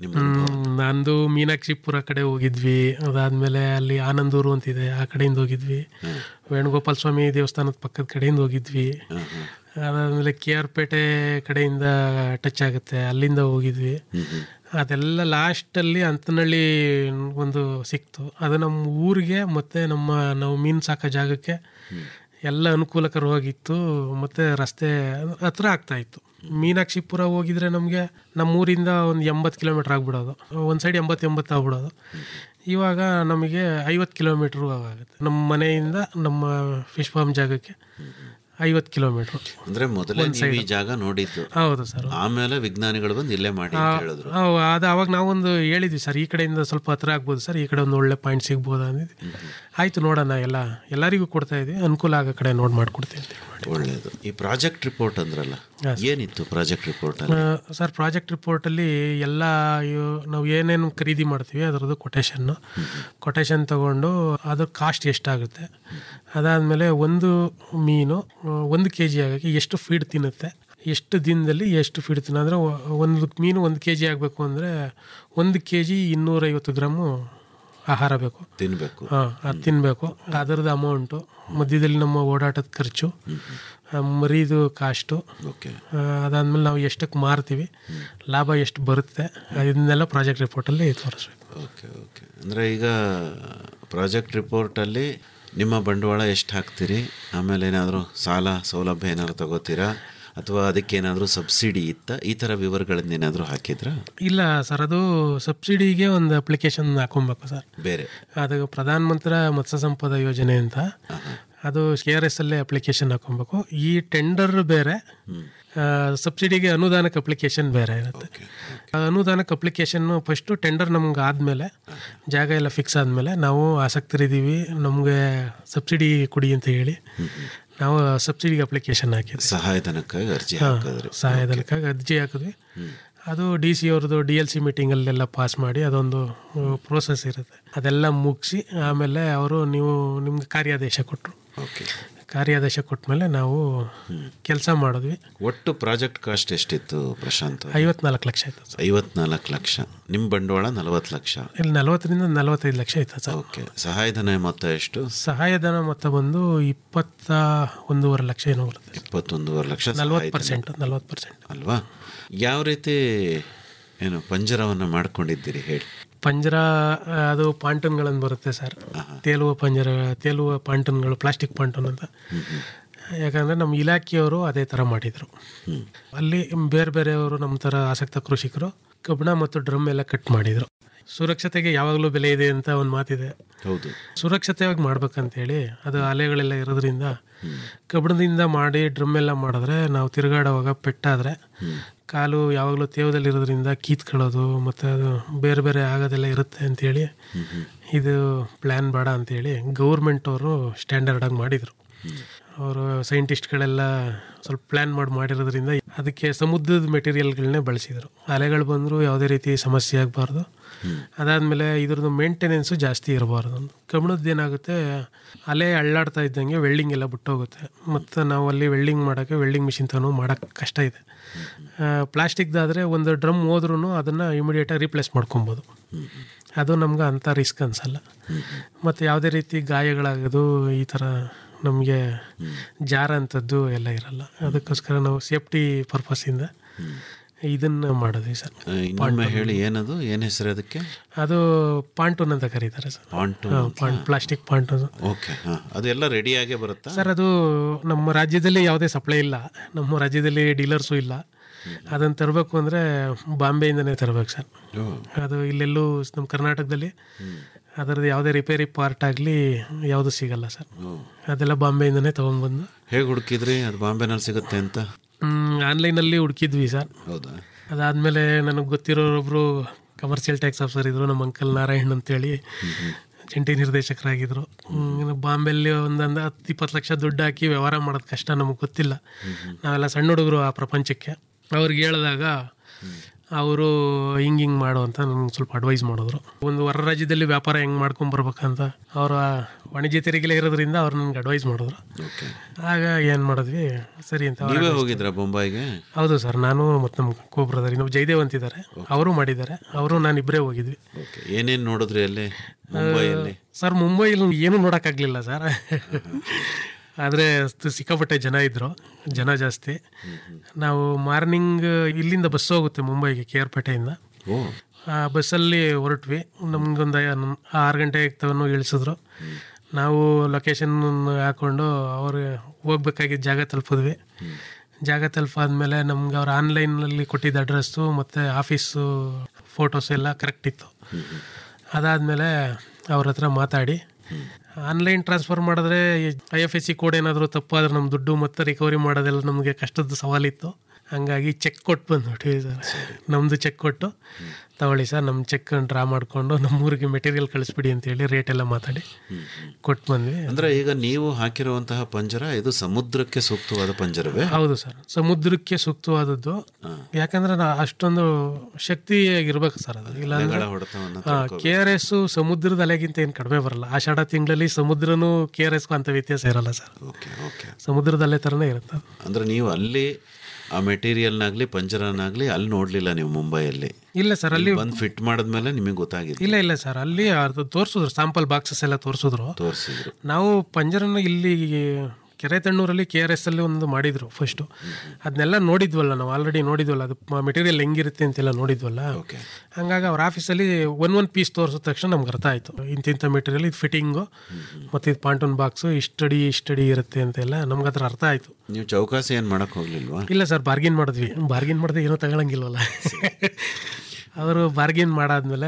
M: ನಿಮ್ಮ
N: ಹ್ಮ್, ನಂದು ಮೀನಾಕ್ಷಿಪುರ ಕಡೆ ಹೋಗಿದ್ವಿ ಅದಾದ್ಮೇಲೆ ಅಲ್ಲಿ ಆನಂದೂರು ಅಂತಿದೆ ಆ ಕಡೆಯಿಂದ ಹೋಗಿದ್ವಿ ವೇಣುಗೋಪಾಲ ಸ್ವಾಮಿ ದೇವಸ್ಥಾನದ ಪಕ್ಕದ ಕಡೆಯಿಂದ ಹೋಗಿದ್ವಿ ಅದಾದ್ಮೇಲೆ ಕೆ ಆರ್ ಪೇಟೆ ಕಡೆಯಿಂದ ಟಚ್ ಆಗುತ್ತೆ ಅಲ್ಲಿಂದ ಹೋಗಿದ್ವಿ ಅದೆಲ್ಲ ಲಾಸ್ಟಲ್ಲಿ ಅಂತನಹಳ್ಳಿ ಒಂದು ಸಿಕ್ತು ಅದು ನಮ್ಮ ಊರಿಗೆ ಮತ್ತೆ ನಮ್ಮ ನಾವು ಮೀನು ಸಾಕೋ ಜಾಗಕ್ಕೆ ಎಲ್ಲ ಅನುಕೂಲಕರವಾಗಿತ್ತು ಮತ್ತೆ ರಸ್ತೆ ಹತ್ರ ಆಗ್ತಾ ಇತ್ತು ಮೀನಾಕ್ಷಿಪುರ ಹೋಗಿದ್ರೆ ನಮಗೆ ನಮ್ಮೂರಿಂದ ಒಂದು ಎಂಬತ್ತು ಕಿಲೋಮೀಟ್ರ್ ಆಗ್ಬಿಡೋದು ಒಂದು ಸೈಡ್ ಎಂಬತ್ತು ಎಂಬತ್ತು ಆಗ್ಬಿಡೋದು ಇವಾಗ ನಮಗೆ ಐವತ್ತು ಕಿಲೋಮೀಟ್ರು ಆಗುತ್ತೆ ನಮ್ಮ ಮನೆಯಿಂದ ನಮ್ಮ ಫಿಶ್ ಫಾರ್ಮ್ ಜಾಗಕ್ಕೆ ಐವತ್ತು ಕಿಲೋಮೀಟ್ರು
M: ಅಂದ್ರೆ ಮೊದಲೇ
N: ಒಂದ್
M: ನೀವು ಈ
N: side.
M: ಜಾಗ ನೋಡಿದ್ದು
N: ಹೌದು ಸರ್
M: ಆಮೇಲೆ ವಿಜ್ಞಾನಿಗಳು ಬಂದು ಇಲ್ಲೇ ಮಾಡಿ ಅಂತ ಹೇಳಿದ್ರು
N: ಹೌದು ಅದು ಅವಾಗ ನಾವೊಂದು ಹೇಳಿದ್ವಿ ಸರ್ ಈ ಕಡೆಯಿಂದ ಸ್ವಲ್ಪ ಹತ್ರ ಆಗ್ಬೋದು ಸರ್ ಈ ಕಡೆ ಒಂದು ಒಳ್ಳೆ ಪಾಯಿಂಟ್ ಸಿಗ್ಬೋದು ಅಂದಿದ್ವಿ ಆಯ್ತು ನೋಡೋಣ ಎಲ್ಲ ಎಲ್ಲರಿಗೂ ಕೊಡ್ತಾ ಇದ್ವಿ ಅನುಕೂಲ ಆಗೋ ಕಡೆ ನೋಡಿ ಮಾಡ್ಕೊಡ್ತೀವಿ ಅಂತ ಹೇಳಿ.
M: ಒಳ್ಳೇದು ಈ ಪ್ರಾಜೆಕ್ಟ್ ರಿಪೋರ್ಟ್ ಅಂದ್ರಲ್ಲ ಏನಿತ್ತು ಪ್ರಾಜೆಕ್ಟ್ ರಿಪೋರ್ಟ್
N: ಆ,
M: ಅಲ್ಲಿ
N: ಸರ್ ಪ್ರಾಜೆಕ್ಟ್ ರಿಪೋರ್ಟಲ್ಲಿ ಎಲ್ಲ ಇವು- ನಾವು ಏನೇನು ಖರೀದಿ ಮಾಡ್ತೀವಿ ಅದರದ್ದು ಕೊಟೇಶನ್ನು ಕೊಟೇಶನ್ ತಗೊಂಡು ಅದ್ರ ಕಾಸ್ಟ್ ಎಷ್ಟಾಗುತ್ತೆ ಅದಾದಮೇಲೆ ಒಂದು ಮೀನು ಆ, ಒಂದು ಕೆ ಜಿ ಆಗೋಕ್ಕೆ ಎಷ್ಟು ಫೀಡ್ ತಿನ್ನುತ್ತೆ ಎಷ್ಟು ದಿನದಲ್ಲಿ ಎಷ್ಟು ಫೀಡ್ ತಿನ್ನ ಅಂದರೆ ಒಂದು ಮೀನು ಒಂದು ಕೆ ಜಿ ಆಗಬೇಕು ಅಂದರೆ ಒಂದು ಕೆ ಜಿ ಇನ್ನೂರೈವತ್ತು ಗ್ರಾಮು ಆಹಾರ ಬೇಕು
M: ತಿನ್ಬೇಕು
N: ಹಾಂ ಅದು ತಿನ್ನಬೇಕು ಅದರದ್ದು ಅಮೌಂಟು ಮಧ್ಯದಲ್ಲಿ ನಮ್ಮ ಓಡಾಟದ ಖರ್ಚು ಆ, ಮರಿದು ಕಾಸ್ಟು
M: ಓಕೆ
N: ಅದಾದ್ಮೇಲೆ ನಾವು ಎಷ್ಟಕ್ಕೆ ಮಾರ್ತೀವಿ ಲಾಭ ಎಷ್ಟು ಬರುತ್ತೆ ಇದನ್ನೆಲ್ಲ ಪ್ರಾಜೆಕ್ಟ್ ರಿಪೋರ್ಟಲ್ಲಿ ತೋರಿಸ್ಬೇಕು
M: ಓಕೆ ಓಕೆ ಅಂದರೆ ಈಗ ಪ್ರಾಜೆಕ್ಟ್ ರಿಪೋರ್ಟಲ್ಲಿ ನಿಮ್ಮ ಬಂಡವಾಳ ಎಷ್ಟು ಹಾಕ್ತೀರಿ ಆಮೇಲೆ ಏನಾದರೂ ಸಾಲ ಸೌಲಭ್ಯ ಏನಾದ್ರು ತಗೋತೀರಾ ಅಥವಾ ಅದಕ್ಕೇನಾದರೂ ಸಬ್ಸಿಡಿ ಇತ್ತ ಈ ಥರ ವಿವರಗಳನ್ನೇನಾದರೂ ಹಾಕಿದ್ರಾ
N: ಇಲ್ಲ ಸರ್ ಅದು ಸಬ್ಸಿಡಿಗೆ ಒಂದು ಅಪ್ಲಿಕೇಶನ್ ಹಾಕೊಬೇಕು ಸರ್
M: ಬೇರೆ
N: ಅದು ಪ್ರಧಾನ ಮಂತ್ರಿ ಮತ್ಸ್ಯ ಸಂಪದ ಯೋಜನೆ ಅಂತ ಅದು ಕೆ ಆರ್ ಎಸ್ ಅಲ್ಲೇ ಅಪ್ಲಿಕೇಶನ್ ಹಾಕೊಬೇಕು ಈ ಟೆಂಡರ್ ಬೇರೆ ಆ, ಸಬ್ಸಿಡಿಗೆ ಅನುದಾನಕ್ಕೆ ಅಪ್ಲಿಕೇಶನ್ ಬೇರೆ ಇರುತ್ತೆ ಆ ಅನುದಾನಕ್ಕೆ ಅಪ್ಲಿಕೇಶನ್ ಫಸ್ಟು ಟೆಂಡರ್ ನಮ್ಗೆ ಆದಮೇಲೆ ಜಾಗ ಎಲ್ಲ ಫಿಕ್ಸ್ ಆದಮೇಲೆ ನಾವು ಆಸಕ್ತರಿದ್ದೀವಿ ನಮಗೆ ಸಬ್ಸಿಡಿ ಕೊಡಿ ಅಂತ ಹೇಳಿ ನಾವು ಸಬ್ಸಿಡಿಗೆ ಅಪ್ಲಿಕೇಶನ್ ಹಾಕಿದ್ವಿ
M: ಸಹಾಯಧನಕ್ಕಾಗಿ ಅರ್ಜಿ
N: ಹಾ,
M: ಹಾಕಿದ್ರಿ
N: ಸಹಾಯಧನಕ್ಕಾಗಿ ಅರ್ಜಿ ಹಾಕಿದ್ವಿ ಅದು ಡಿ ಸಿ ಅವ್ರದ್ದು ಡಿ ಎಲ್ ಸಿ ಮೀಟಿಂಗಲ್ಲೆಲ್ಲ ಪಾಸ್ ಮಾಡಿ ಅದೊಂದು ಪ್ರೋಸೆಸ್ ಇರುತ್ತೆ ಅದೆಲ್ಲ ಮುಗಿಸಿ ಆಮೇಲೆ ಅವರು ನೀವು ನಿಮ್ಗೆ ಕಾರ್ಯಾದೇಶ ಕೊಟ್ಟರು
M: ಓಕೆ
N: ಕಾರ್ಯಾದೇಶ ಕೊಟ್ಮೇಲೆ ನಾವು ಕೆಲಸ ಮಾಡಿದ್ವಿ
M: ಒಟ್ಟು ಪ್ರಾಜೆಕ್ಟ್ ಕಾಸ್ಟ್ ಎಷ್ಟಿತ್ತು ಪ್ರಶಾಂತ್
N: ಐವತ್ನಾಲ್ಕು ಲಕ್ಷ ಆಯ್ತು ಸರ್
M: ಐವತ್ನಾಲ್ಕು ಲಕ್ಷ ನಿಮ್ಮ ಬಂಡವಾಳ ನಲವತ್ತು ಲಕ್ಷ
N: ಇಲ್ಲಿ ನಲವತ್ತರಿಂದ ನಲವತ್ತೈದು ಲಕ್ಷ ಆಯ್ತು ಸರ್
M: ಓಕೆ ಸಹಾಯಧನ ಮೊತ್ತ ಎಷ್ಟು
N: ಸಹಾಯಧನ ಮೊತ್ತ ಬಂದು ಇಪ್ಪತ್ತ ಒಂದೂವರೆ ಲಕ್ಷ ಏನೋ ಬರುತ್ತೆ
M: ಇಪ್ಪತ್ತೊಂದೂವರೆ ಲಕ್ಷ
N: ನಲ್ವತ್ತು
M: ಸಹಾಯಧನ.
N: ಪರ್ಸೆಂಟ್ ನಲ್ವತ್ತು ಪರ್ಸೆಂಟ್
M: ಅಲ್ವಾ ಯಾವ ರೀತಿ ಏನು ಪಂಜರವನ್ನು ಮಾಡ್ಕೊಂಡಿದ್ದೀರಿ ಹೇಳಿ
N: ಪಂಜರ ಆ, ಅದು ಪಾಂಟನ್ಗಳನ್ನು ಬರುತ್ತೆ ಸರ್ ತೇಲುವ ಪಂಜರ ತೇಲುವ ಪಾಂಟನ್ಗಳು ಪ್ಲಾಸ್ಟಿಕ್ ಪಾಂಟನ್ ಅಂತ ಯಾಕಂದರೆ ನಮ್ಮ ಇಲಾಖೆಯವರು ಅದೇ ಥರ ಮಾಡಿದರು ಅಲ್ಲಿ ಬೇರೆ ಬೇರೆಯವರು ನಮ್ಮ ಥರ ಆಸಕ್ತ ಕೃಷಿಕರು ಕಬ್ಬಣ ಮತ್ತು ಡ್ರಮ್ ಎಲ್ಲ ಕಟ್ ಮಾಡಿದರು ಸುರಕ್ಷತೆಗೆ ಯಾವಾಗಲೂ ಬೆಲೆ ಇದೆ ಅಂತ ಒಂದು ಮಾತಿದೆ
M: ಹೌದು
N: ಸುರಕ್ಷತೆಯಾಗಿ ಮಾಡ್ಬೇಕಂತೇಳಿ ಅದು ಅಲೆಗಳೆಲ್ಲ ಇರೋದ್ರಿಂದ ಕಬ್ಬಣದಿಂದ ಮಾಡಿ ಡ್ರಮ್ ಎಲ್ಲ ಮಾಡಿದ್ರೆ ನಾವು ತಿರುಗಾಡುವಾಗ ಪೆಟ್ಟಾದರೆ ಕಾಲು ಯಾವಾಗಲೂ ತೇವದಲ್ಲಿರೋದ್ರಿಂದ ಕೀತ್ಕೊಳ್ಳೋದು ಮತ್ತು ಅದು ಬೇರೆ ಬೇರೆ ಆಗೋದೆಲ್ಲ ಇರುತ್ತೆ ಅಂತೇಳಿ ಇದು ಪ್ಲ್ಯಾನ್ ಬೇಡ ಅಂತೇಳಿ ಗೌರ್ಮೆಂಟ್ ಅವರು ಸ್ಟ್ಯಾಂಡರ್ಡಾಗಿ ಮಾಡಿದರು ಅವರು ಸೈಂಟಿಸ್ಟ್ಗಳೆಲ್ಲ ಸ್ವಲ್ಪ ಪ್ಲ್ಯಾನ್ ಮಾಡಿ ಮಾಡಿರೋದ್ರಿಂದ ಅದಕ್ಕೆ ಸಮುದ್ರದ ಮೆಟೀರಿಯಲ್ಗಳನ್ನೇ ಬಳಸಿದರು ಅಲೆಗಳು ಬಂದರೂ ಯಾವುದೇ ರೀತಿ ಸಮಸ್ಯೆ ಆಗಬಾರ್ದು ಅದಾದಮೇಲೆ ಇದ್ರದ್ದು ಮೇಂಟೆನೆನ್ಸು ಜಾಸ್ತಿ ಇರಬಾರ್ದು ಕಬ್ಬಣದ್ದು ಏನಾಗುತ್ತೆ ಅಲೆ ಅಳ್ಳಾಡ್ತಾ ಇದ್ದಂಗೆ ವೆಲ್ಡಿಂಗ್ ಎಲ್ಲ ಬಿಟ್ಟೋಗುತ್ತೆ ಮತ್ತು ನಾವು ಅಲ್ಲಿ ವೆಲ್ಡಿಂಗ್ ಮಾಡೋಕ್ಕೆ ವೆಲ್ಡಿಂಗ್ ಮಿಷಿನ್ ತನೂ ಮಾಡೋಕ್ಕೆ ಕಷ್ಟ ಇದೆ ಪ್ಲಾಸ್ಟಿಕ್ದಾದರೆ ಒಂದು ಡ್ರಮ್ ಹೋದ್ರೂ ಅದನ್ನು ಇಮಿಡಿಯೇಟಾಗಿ ರೀಪ್ಲೇಸ್ ಮಾಡ್ಕೊಬೋದು ಅದು ನಮ್ಗೆ ಅಂಥ ರಿಸ್ಕ್ ಅನಿಸಲ್ಲ ಮತ್ತು ಯಾವುದೇ ರೀತಿ ಗಾಯಗಳಾಗೋದು ಈ ಥರ ನಮಗೆ ಜಾರ ಅಂಥದ್ದು ಎಲ್ಲ ಇರಲ್ಲ ಅದಕ್ಕೋಸ್ಕರ ನಾವು ಸೇಫ್ಟಿ ಪರ್ಪಸ್ಸಿಂದ ಇದನ್ನು ಮಾಡಿದ್ವಿ ಸರ್
M: ಆ, ಇನ್ನೊಮ್ಮೆ ಹೇಳಿ ಏನದು ಏನು ಹೆಸರು ಅದಕ್ಕೆ
N: ಅದು ಪಾಂಟೂನ್ ಅಂತ ಕರೀತಾರೆ ಸರ್
M: ಪಾಂಟೂನ್
N: ಹಾ,
M: ಅಂತ?
N: ಪಾಂಟ್ ಪ್ಲಾಸ್ಟಿಕ್ ಪಾಂಟೂನ್
M: ಓಕೆ ಹಾಂ ಅದೆಲ್ಲ ರೆಡಿಯಾಗೇ ಬರುತ್ತಾ
N: ಸರ್ ಅದು ನಮ್ಮ ರಾಜ್ಯದಲ್ಲಿ ಯಾವುದೇ ಸಪ್ಲೈ ಇಲ್ಲ ನಮ್ಮ ರಾಜ್ಯದಲ್ಲಿ ಡೀಲರ್ಸು ಇಲ್ಲ ಅದನ್ನು ತರಬೇಕು ಅಂದರೆ ಬಾಂಬೆಯಿಂದನೇ ತರಬೇಕು ಸರ್ ಅದು ಇಲ್ಲೆಲ್ಲೂ ನಮ್ಮ ಕರ್ನಾಟಕದಲ್ಲಿ ಅದರದ್ದು ಯಾವುದೇ ರಿಪೇರಿ ಪಾರ್ಟ್ ಆಗಲಿ ಯಾವುದು ಸಿಗಲ್ಲ ಸರ್ ಅದೆಲ್ಲ ಬಾಂಬೆಯಿಂದನೇ ತೊಗೊಂಡ್ಬಂದು
M: ಹೇಗೆ ಹುಡುಕಿದ್ರಿ ಅದು ಬಾಂಬೆನಲ್ಲಿ ಸಿಗುತ್ತೆ ಅಂತ
N: ಆನ್ಲೈನಲ್ಲಿ ಹುಡುಕಿದ್ವಿ ಸರ್
M: ಹೌದಾ
N: ಅದಾದಮೇಲೆ ನನಗೆ ಗೊತ್ತಿರೋರೊಬ್ಬರು ಕಮರ್ಷಿಯಲ್ ಟ್ಯಾಕ್ಸ್ ಆಫೀಸರ್ ಇದ್ರು ನಮ್ಮ ಅಂಕಲ್ ನಾರಾಯಣ್ ಅಂತೇಳಿ ಜಂಟಿ ನಿರ್ದೇಶಕರಾಗಿದ್ದರು ಬಾಂಬೆಲ್ಲಿ ಒಂದೊಂದು ಹತ್ತು ಇಪ್ಪತ್ತು ಲಕ್ಷ ದುಡ್ಡು ಹಾಕಿ ವ್ಯವಹಾರ ಮಾಡೋದು ಕಷ್ಟ ನಮಗೆ ಗೊತ್ತಿಲ್ಲ ನಾವೆಲ್ಲ ಸಣ್ಣ ಹುಡುಗರು ಆ ಪ್ರಪಂಚಕ್ಕೆ ಅವ್ರಿಗೆ ಹೇಳಿದಾಗ ಅವರು ಹಿಂಗೆ ಹಿಂಗೆ ಮಾಡು ಅಂತ ನನಗೆ ಸ್ವಲ್ಪ ಅಡ್ವೈಸ್ ಮಾಡಿದ್ರು ಒಂದು ಹೊರ ರಾಜ್ಯದಲ್ಲಿ ವ್ಯಾಪಾರ ಹೆಂಗೆ ಮಾಡ್ಕೊಂಡ್ ಬರ್ಬೇಕಂತ ಅವರ ವಾಣಿಜ್ಯ ತೆರಿಗೆಲೆ ಇರೋದ್ರಿಂದ ಅವ್ರು ನನಗೆ ಅಡ್ವೈಸ್ ಮಾಡಿದ್ರು ಆಗ ಏನು ಮಾಡಿದ್ವಿ ಸರಿ ಅಂತ ಅವ್ರ
M: ನೀವೇ
N: advice
M: ಹೋಗಿದ್ರಾ ಬೊಂಬಾಯಿಗೆ
N: ಹೌದು ಸರ್ ನಾನು ಮತ್ತು ನಮ್ಮ ಕೋ ಬ್ರದರ್ ಇನ್ನೊಬ್ಬ ಜಯದೇವ್ ಅಂತಿದ್ದಾರೆ ಅವರು ಮಾಡಿದ್ದಾರೆ ಅವರು ನಾನು ಇಬ್ಬರೇ ಹೋಗಿದ್ವಿ
M: ಓಕೆ ಏನೇನು ನೋಡಿದ್ರಿ ಅಲ್ಲಿ ಮುಂಬೈಯಲ್ಲಿ
N: ಸರ್ ಮುಂಬೈಲಿ ಏನು ನೋಡೋಕ್ಕಾಗಲಿಲ್ಲ ಸರ್ ಆದರೆ ಸಿಕ್ಕಾಪಟ್ಟೆ ಜನ ಇದ್ದರು ಜನ ಜಾಸ್ತಿ ನಾವು ಮಾರ್ನಿಂಗ್ ಇಲ್ಲಿಂದ ಬಸ್ ಹೋಗುತ್ತೆ ಮುಂಬೈಗೆ ಕೆ ಆರ್ ಪೇಟೆಯಿಂದ
M: ಓ
N: ಆ ಬಸ್ಸಲ್ಲಿ ಹೊರಟ್ವಿ ನಮ್ಗೊಂದು ಆರು ಗಂಟೆಗೆ ತಗೊಂಡು ಇಳಿಸಿದ್ರು ನಾವು ಲೊಕೇಶನ್ ಹಾಕ್ಕೊಂಡು ಅವ್ರು ಹೋಗ್ಬೇಕಾಗಿದ್ದ ಜಾಗ ತಲುಪಿದ್ವಿ ಜಾಗ ತಲುಪಾದ್ಮೇಲೆ ನಮ್ಗೆ ಅವ್ರು ಆನ್ಲೈನಲ್ಲಿ ಕೊಟ್ಟಿದ್ದ ಅಡ್ರೆಸ್ಸು ಮತ್ತು ಆಫೀಸು ಫೋಟೋಸ್ ಎಲ್ಲ ಕರೆಕ್ಟ್ ಇತ್ತು ಅದಾದಮೇಲೆ ಅವ್ರ ಹತ್ರ ಮಾತಾಡಿ ಆನ್ಲೈನ್ ಟ್ರಾನ್ಸ್ಫರ್ ಮಾಡಿದ್ರೆ I F S C code ಏನಾದರೂ ತಪ್ಪಾದ್ರೆ ನಮ್ಮ ದುಡ್ಡು ಮತ್ತು ರಿಕವರಿ ಮಾಡೋದೆಲ್ಲ ನಮಗೆ ಕಷ್ಟದ ಸವಾಲಿತ್ತು ಹಂಗಾಗಿ ಚೆಕ್ ಕೊಟ್ಟು ಬಂದ್ಬಿಟ್ವಿ ಸರ್ ನಮ್ಮದು ಚೆಕ್ ಕೊಟ್ಟು ತಗೊಳ್ಳಿ ಸರ್ ನಮ್ಮ ಚೆಕ್ ಡ್ರಾ ಮಾಡಿಕೊಂಡು ನಮ್ಮ ಊರಿಗೆ ಮೆಟೀರಿಯಲ್ ಕಳಿಸ್ಬಿಡಿ ಅಂತೇಳಿ ರೇಟ್ ಎಲ್ಲ ಮಾತಾಡಿ ಕೊಟ್ಟು ಬಂದ್ವಿ
M: ಅಂದ್ರೆ ಈಗ ನೀವು ಹಾಕಿರುವಂತಹ ಪಂಜರ ಇದು ಸಮುದ್ರಕ್ಕೆ ಸೂಕ್ತವಾದ ಪಂಜರವೇ
N: ಹೌದು ಸರ್ ಸಮುದ್ರಕ್ಕೆ ಸೂಕ್ತವಾದದ್ದು ಯಾಕಂದ್ರೆ ನಾ ಅಷ್ಟೊಂದು ಶಕ್ತಿಯಾಗಿರ್ಬೇಕು ಸರ್ ಅದು ಇಲ್ಲ
M: ಅಲೆಗಳ ಹೊಡೆತವನ್ನು
N: ಕೆ ಆರ್ ಎಸ್ ಸಮುದ್ರದ ಅಲೆಗಿಂತ ಏನು ಕಡಿಮೆ ಬರಲ್ಲ ಆಷಾಢ ತಿಂಗಳಲ್ಲಿ ಸಮುದ್ರನೂ ಕೆ ಆರ್ ಎಸ್ಗೂ ಅಂತ ವ್ಯತ್ಯಾಸ ಇರಲ್ಲ ಸರ್
M: ಓಕೆ ಓಕೆ
N: ಸಮುದ್ರದ ಅಲೆ ಥರನೇ ಇರುತ್ತೆ ಅದು.
M: ಅಂದ್ರೆ ನೀವು ಅಲ್ಲಿ ಆ ಮೆಟೀರಿಯಲ್ನಾಗ್ಲಿ ಪಂಜರನಾಗ್ಲಿ ಅಲ್ಲಿ ನೋಡ್ಲಿಲ್ಲ ನೀವು ಮುಂಬೈಯಲ್ಲಿ
N: ಇಲ್ಲ ಸರ್ ಅಲ್ಲಿ
M: ಬಂದು ಫಿಟ್ ಮಾಡಿದ್ಮೇಲೆ ನಿಮಗೆ ಗೊತ್ತಾಗಿದೆ
N: ಇಲ್ಲ ಇಲ್ಲ ಸರ್ ಅಲ್ಲಿ ಅದು ತೋರಿಸಿದ್ರು ಸ್ಯಾಂಪಲ್ ಬಾಕ್ಸಸ್ ಎಲ್ಲ ತೋರಿಸಿದ್ರು
M: ತೋರಿಸಿದ್ರು
N: ನಾವು ಪಂಜರನ ಇಲ್ಲಿ ಕೆರೆ ತಣ್ಣೂರಲ್ಲಿ ಕೆ ಆರ್ ಎಸ್ ಅಲ್ಲಿ ಒಂದು ಮಾಡಿದ್ರು ಫಸ್ಟು ಅದನ್ನೆಲ್ಲ ನೋಡಿದ್ವಲ್ಲ ನಾವು ಆಲ್ರೆಡಿ ನೋಡಿದ್ವಲ್ಲ ಅದು ಮೆಟೀರಿಯಲ್ ಹೆಂಗಿರುತ್ತೆ ಅಂತೆಲ್ಲ ನೋಡಿದ್ವಲ್ಲ ಹಂಗಾಗಿ ಅವ್ರ ಆಫೀಸಲ್ಲಿ ಒನ್ ಒನ್ ಪೀಸ್ ತೋರಿಸಿದ ತಕ್ಷಣ ನಮ್ಗೆ ಅರ್ಥ ಆಯಿತು ಇಂತಿಂಥ ಮೆಟೀರಿಯಲ್ ಇದು ಫಿಟ್ಟಿಂಗು ಮತ್ತು ಇದು ಪಾಂಟೂನ್ ಬಾಕ್ಸು ಇಷ್ಟಡಿ ಇಷ್ಟಡಿ ಇರುತ್ತೆ ಅಂತೆಲ್ಲ ನಮ್ಗೆ ಅದ್ರ ಅರ್ಥ ಆಯಿತು
M: ನೀವು ಚೌಕಾಸಿ ಏನು ಮಾಡಕ್ ಹೋಗ್ಲಿಲ್ವಾ
N: ಇಲ್ಲ ಸರ್ ಬಾರ್ಗಿನ್ ಮಾಡಿದ್ವಿ ಬಾರ್ಗಿನ್ ಮಾಡಿದ್ರೆ ಏನೂ ತಗೊಳಂಗಿಲ್ವಲ್ಲ ಅವರು ಬಾರ್ಗಿನ್ ಮಾಡಾದ್ಮೇಲೆ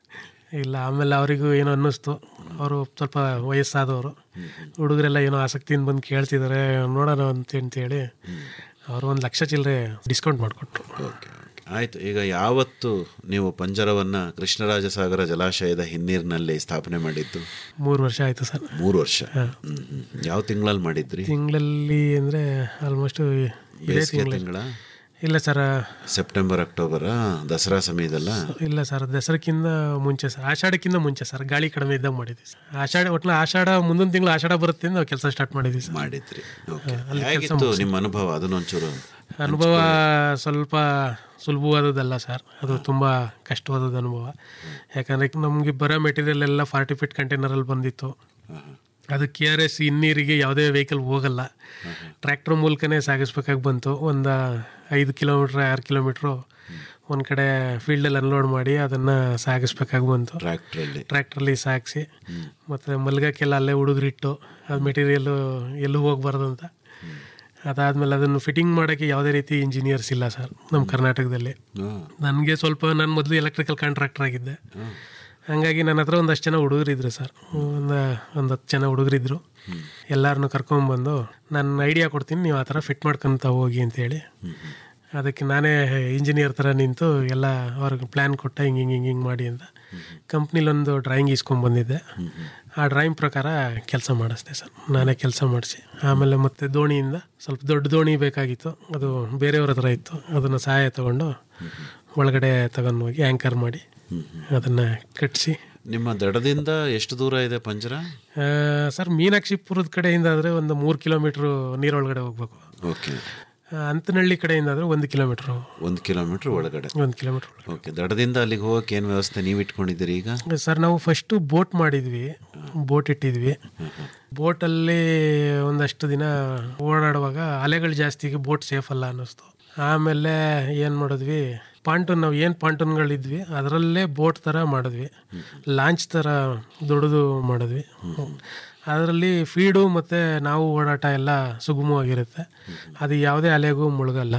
N: ಇಲ್ಲ ಆಮೇಲೆ ಅವರಿಗೂ ಏನೋ ಅನ್ನಿಸ್ತು ಅವರು ಸ್ವಲ್ಪ ವಯಸ್ಸಾದವರು ಹುಡುಗರೆಲ್ಲ ಏನೋ ಆಸಕ್ತಿಯಿಂದ ಬಂದು ಕೇಳ್ತಿದ್ದಾರೆ ನೋಡೋಣ ಅಂತ ಅಂತೇಳಿ ಅವರು ಒಂದು ಲಕ್ಷ ಚಿಲ್ಲರೆ ಡಿಸ್ಕೌಂಟ್ ಮಾಡಿಕೊಟ್ರು
M: ಆಯ್ತು ಈಗ ಯಾವತ್ತು ನೀವು ಪಂಜರವನ್ನ ಕೃಷ್ಣರಾಜ ಸಾಗರ ಜಲಾಶಯದ ಹಿನ್ನೀರಿನಲ್ಲಿ ಸ್ಥಾಪನೆ ಮಾಡಿದ್ದು
N: ಮೂರು ವರ್ಷ ಆಯಿತು ಸರ್
M: ಮೂರು ವರ್ಷ ಹ್ಮ್, ಹ್ಮ್. ಯಾವ ತಿಂಗಳಲ್ಲಿ ಮಾಡಿದ್ರಿ
N: ತಿಂಗಳಲ್ಲಿ ಅಂದರೆ ಆಲ್ಮೋಸ್ಟ್ ಇದೇ
M: ಬೇಸಿಗೆ
N: ತಿಂಗಳ
M: ತಿಂಗಳ
N: ಇಲ್ಲ ಸರ್
M: ಸೆಪ್ಟೆಂಬರ್ ಅಕ್ಟೋಬರ ದಸರಾ ಸಮಯದಲ್ಲ
N: ಇಲ್ಲ ಸರ್ ದಸರಕ್ಕಿಂತ ಮುಂಚೆ ಸರ್ ಆಷಾಢಕ್ಕಿಂತ ಮುಂಚೆ ಸರ್ ಗಾಳಿ ಕಡಿಮೆ ಇದ್ದಾಗ ಮಾಡಿದ್ವಿ ಸರ್ ಆಷಾಢ ಒಟ್ಲ ಆಷಾಢ ಮುಂದಿನ ತಿಂಗಳು ಆಷಾಢ ಬರುತ್ತೆ ಅಂತ ನಾವು ಕೆಲಸ ಸ್ಟಾರ್ಟ್ ಮಾಡಿದ್ವಿ ಸರ್
M: ಮಾಡಿದ್ರಿ
N: ಅಲ್ಲಿ ಕೆಲ್ಸ
M: ಹೇಗಿತ್ತು
N: ಮುಗ್ಸಿ-
M: ನಿಮ್ಮ ಅನುಭವ ಅದನ್ನೊಂಚೂರು
N: ಅನುಭವ ಸ್ವಲ್ಪ ಸುಲಭವಾದದ್ದಲ್ಲ ಸರ್ ಅದು ತುಂಬ ಕಷ್ಟವಾದದ್ದು ಅನುಭವ ಯಾಕಂದರೆ ನಮಗೆ ಬರೋ ಮೆಟೀರಿಯಲ್ ಎಲ್ಲ ಫಾರ್ಟಿ ಫೀಟ್ ಕಂಟೈನರಲ್ಲಿ ಬಂದಿತ್ತು ಅದು ಕೆ ಆರ್ ಎಸ್ ಇನ್ನೀರಿಗೆ ಯಾವುದೇ ವೆಹಿಕಲ್ ಹೋಗಲ್ಲ ಟ್ರ್ಯಾಕ್ಟರ್ ಮೂಲಕನೇ ಸಾಗಿಸ್ಬೇಕಾಗಿ ಬಂತು ಒಂದು ಐದು ಕಿಲೋಮೀಟ್ರ್ ಆರು ಕಿಲೋಮೀಟ್ರು ಒಂದು ಕಡೆ ಫೀಲ್ಡಲ್ಲಿ ಅನ್ಲೋಡ್ ಮಾಡಿ ಅದನ್ನು ಸಾಗಿಸ್ಬೇಕಾಗಿ ಬಂತು
M: ಟ್ರ್ಯಾಕ್ಟ್ರಲ್ಲಿ
N: ಟ್ರ್ಯಾಕ್ಟ್ರಲ್ಲಿ ಸಾಗಿಸಿ ಮತ್ತು ಮಲ್ಗಕ್ಕೆಲ್ಲ ಅಲ್ಲೇ ಹುಡುಗರಿಟ್ಟು ಅದು ಮೆಟೀರಿಯಲ್ಲು ಎಲ್ಲೂ ಹೋಗ್ಬಾರ್ದು ಅಂತ ಅದಾದಮೇಲೆ ಅದನ್ನು ಫಿಟ್ಟಿಂಗ್ ಮಾಡೋಕ್ಕೆ ಯಾವುದೇ ರೀತಿ ಇಂಜಿನಿಯರ್ಸ್ ಇಲ್ಲ ಸರ್ ನಮ್ಮ ಕರ್ನಾಟಕದಲ್ಲಿ ನನಗೆ ಸ್ವಲ್ಪ ನಾನು ಮೊದಲು ಎಲೆಕ್ಟ್ರಿಕಲ್ ಕಾಂಟ್ರಾಕ್ಟರ್ ಆಗಿದ್ದೆ ಹಂಗಾಗಿ ನನ್ನ ಹತ್ರ ಒಂದಷ್ಟು ಜನ ಹುಡುಗರಿದ್ರು ಸರ್ ಒಂದು ಒಂದು ಹತ್ತು ಜನ ಹುಡುಗರಿದ್ರು ಎಲ್ಲರನ್ನು ಕರ್ಕೊಂಬಂದು ನಾನು ಐಡಿಯಾ ಕೊಡ್ತೀನಿ ನೀವು ಆ ಥರ ಫಿಟ್ ಮಾಡ್ಕೊಂತ ಹೋಗಿ ಅಂತೇಳಿ ಅದಕ್ಕೆ ನಾನೇ ಇಂಜಿನಿಯರ್ ಥರ ನಿಂತು ಎಲ್ಲ ಅವ್ರಿಗೆ ಪ್ಲ್ಯಾನ್ ಕೊಟ್ಟೆ ಹಿಂಗೆ ಹಿಂಗೆ ಹಿಂಗೆ ಹಿಂಗೆ ಮಾಡಿ ಅಂತ ಕಂಪ್ನಿಲೊಂದು ಡ್ರಾಯಿಂಗ್ ಇಸ್ಕೊಂಡ್ಬಂದಿದ್ದೆ ಆ ಡ್ರಾಯಿಂಗ್ ಪ್ರಕಾರ ಕೆಲಸ ಮಾಡಿಸ್ದೆ ಸರ್ ನಾನೇ ಕೆಲಸ ಮಾಡಿಸಿ ಆಮೇಲೆ ಮತ್ತೆ ದೋಣಿಯಿಂದ ಸ್ವಲ್ಪ ದೊಡ್ಡ ದೋಣಿ ಬೇಕಾಗಿತ್ತು ಅದು ಬೇರೆಯವ್ರ ಹತ್ರ ಇತ್ತು ಅದನ್ನು ಸಹಾಯ ತಗೊಂಡು ಒಳಗಡೆ ತಗೊಂಡು ಹೋಗಿ ಆ್ಯಂಕರ್ ಮಾಡಿ ಅದನ್ನು ಕಟ್ಟಿಸಿ
L: ನಿಮ್ಮ ದಡದಿಂದ ಎಷ್ಟು ದೂರ ಇದೆ ಪಂಜರ
N: ಸರ್ ಮೀನಾಕ್ಷಿಪುರದ ಕಡೆಯಿಂದ ಆದರೆ ಒಂದು ಮೂರು ಕಿಲೋಮೀಟ್ರು ನೀರೊಳಗಡೆ ಹೋಗ್ಬೇಕು
L: ಓಕೆ
N: ಅಂತನಹಳ್ಳಿ ಕಡೆಯಿಂದ ಆದರೆ ಒಂದು ಕಿಲೋಮೀಟ್ರು
L: ಒಂದು ಕಿಲೋಮೀಟರ್ ಒಳಗಡೆ
N: ಒಂದು ಕಿಲೋಮೀಟ್ರ್
L: ಓಕೆ ದಡದಿಂದ ಅಲ್ಲಿಗೆ ಹೋಗಕ್ಕೆ ಏನು ವ್ಯವಸ್ಥೆ ನೀವು ಇಟ್ಕೊಂಡಿದ್ದೀರಿ ಈಗ
N: ಸರ್ ನಾವು ಫಸ್ಟು ಬೋಟ್ ಮಾಡಿದ್ವಿ ಬೋಟ್ ಇಟ್ಟಿದ್ವಿ ಬೋಟಲ್ಲಿ ಒಂದಷ್ಟು ದಿನ ಓಡಾಡುವಾಗ ಅಲೆಗಳು ಜಾಸ್ತಿಗೆ ಬೋಟ್ ಸೇಫ್ ಅಲ್ಲ ಅನ್ನಿಸ್ತು ಆಮೇಲೆ ಏನು ಮಾಡಿದ್ವಿ ಪಾಂಟೂನ್ ನಾವು ಏನು ಪಾಂಟೂನ್ಗಳಿದ್ವಿ ಅದರಲ್ಲೇ ಬೋಟ್ ಥರ ಮಾಡಿದ್ವಿ ಲಾಂಚ್ ಥರ ದೊಡ್ಡದು ಮಾಡಿದ್ವಿ ಅದರಲ್ಲಿ ಫೀಡು ಮತ್ತು ನಾವು ಓಡಾಟ ಎಲ್ಲ ಸುಗಮವಾಗಿರುತ್ತೆ ಅದು ಯಾವುದೇ ಅಲೆಗೂ ಮುಳುಗಲ್ಲ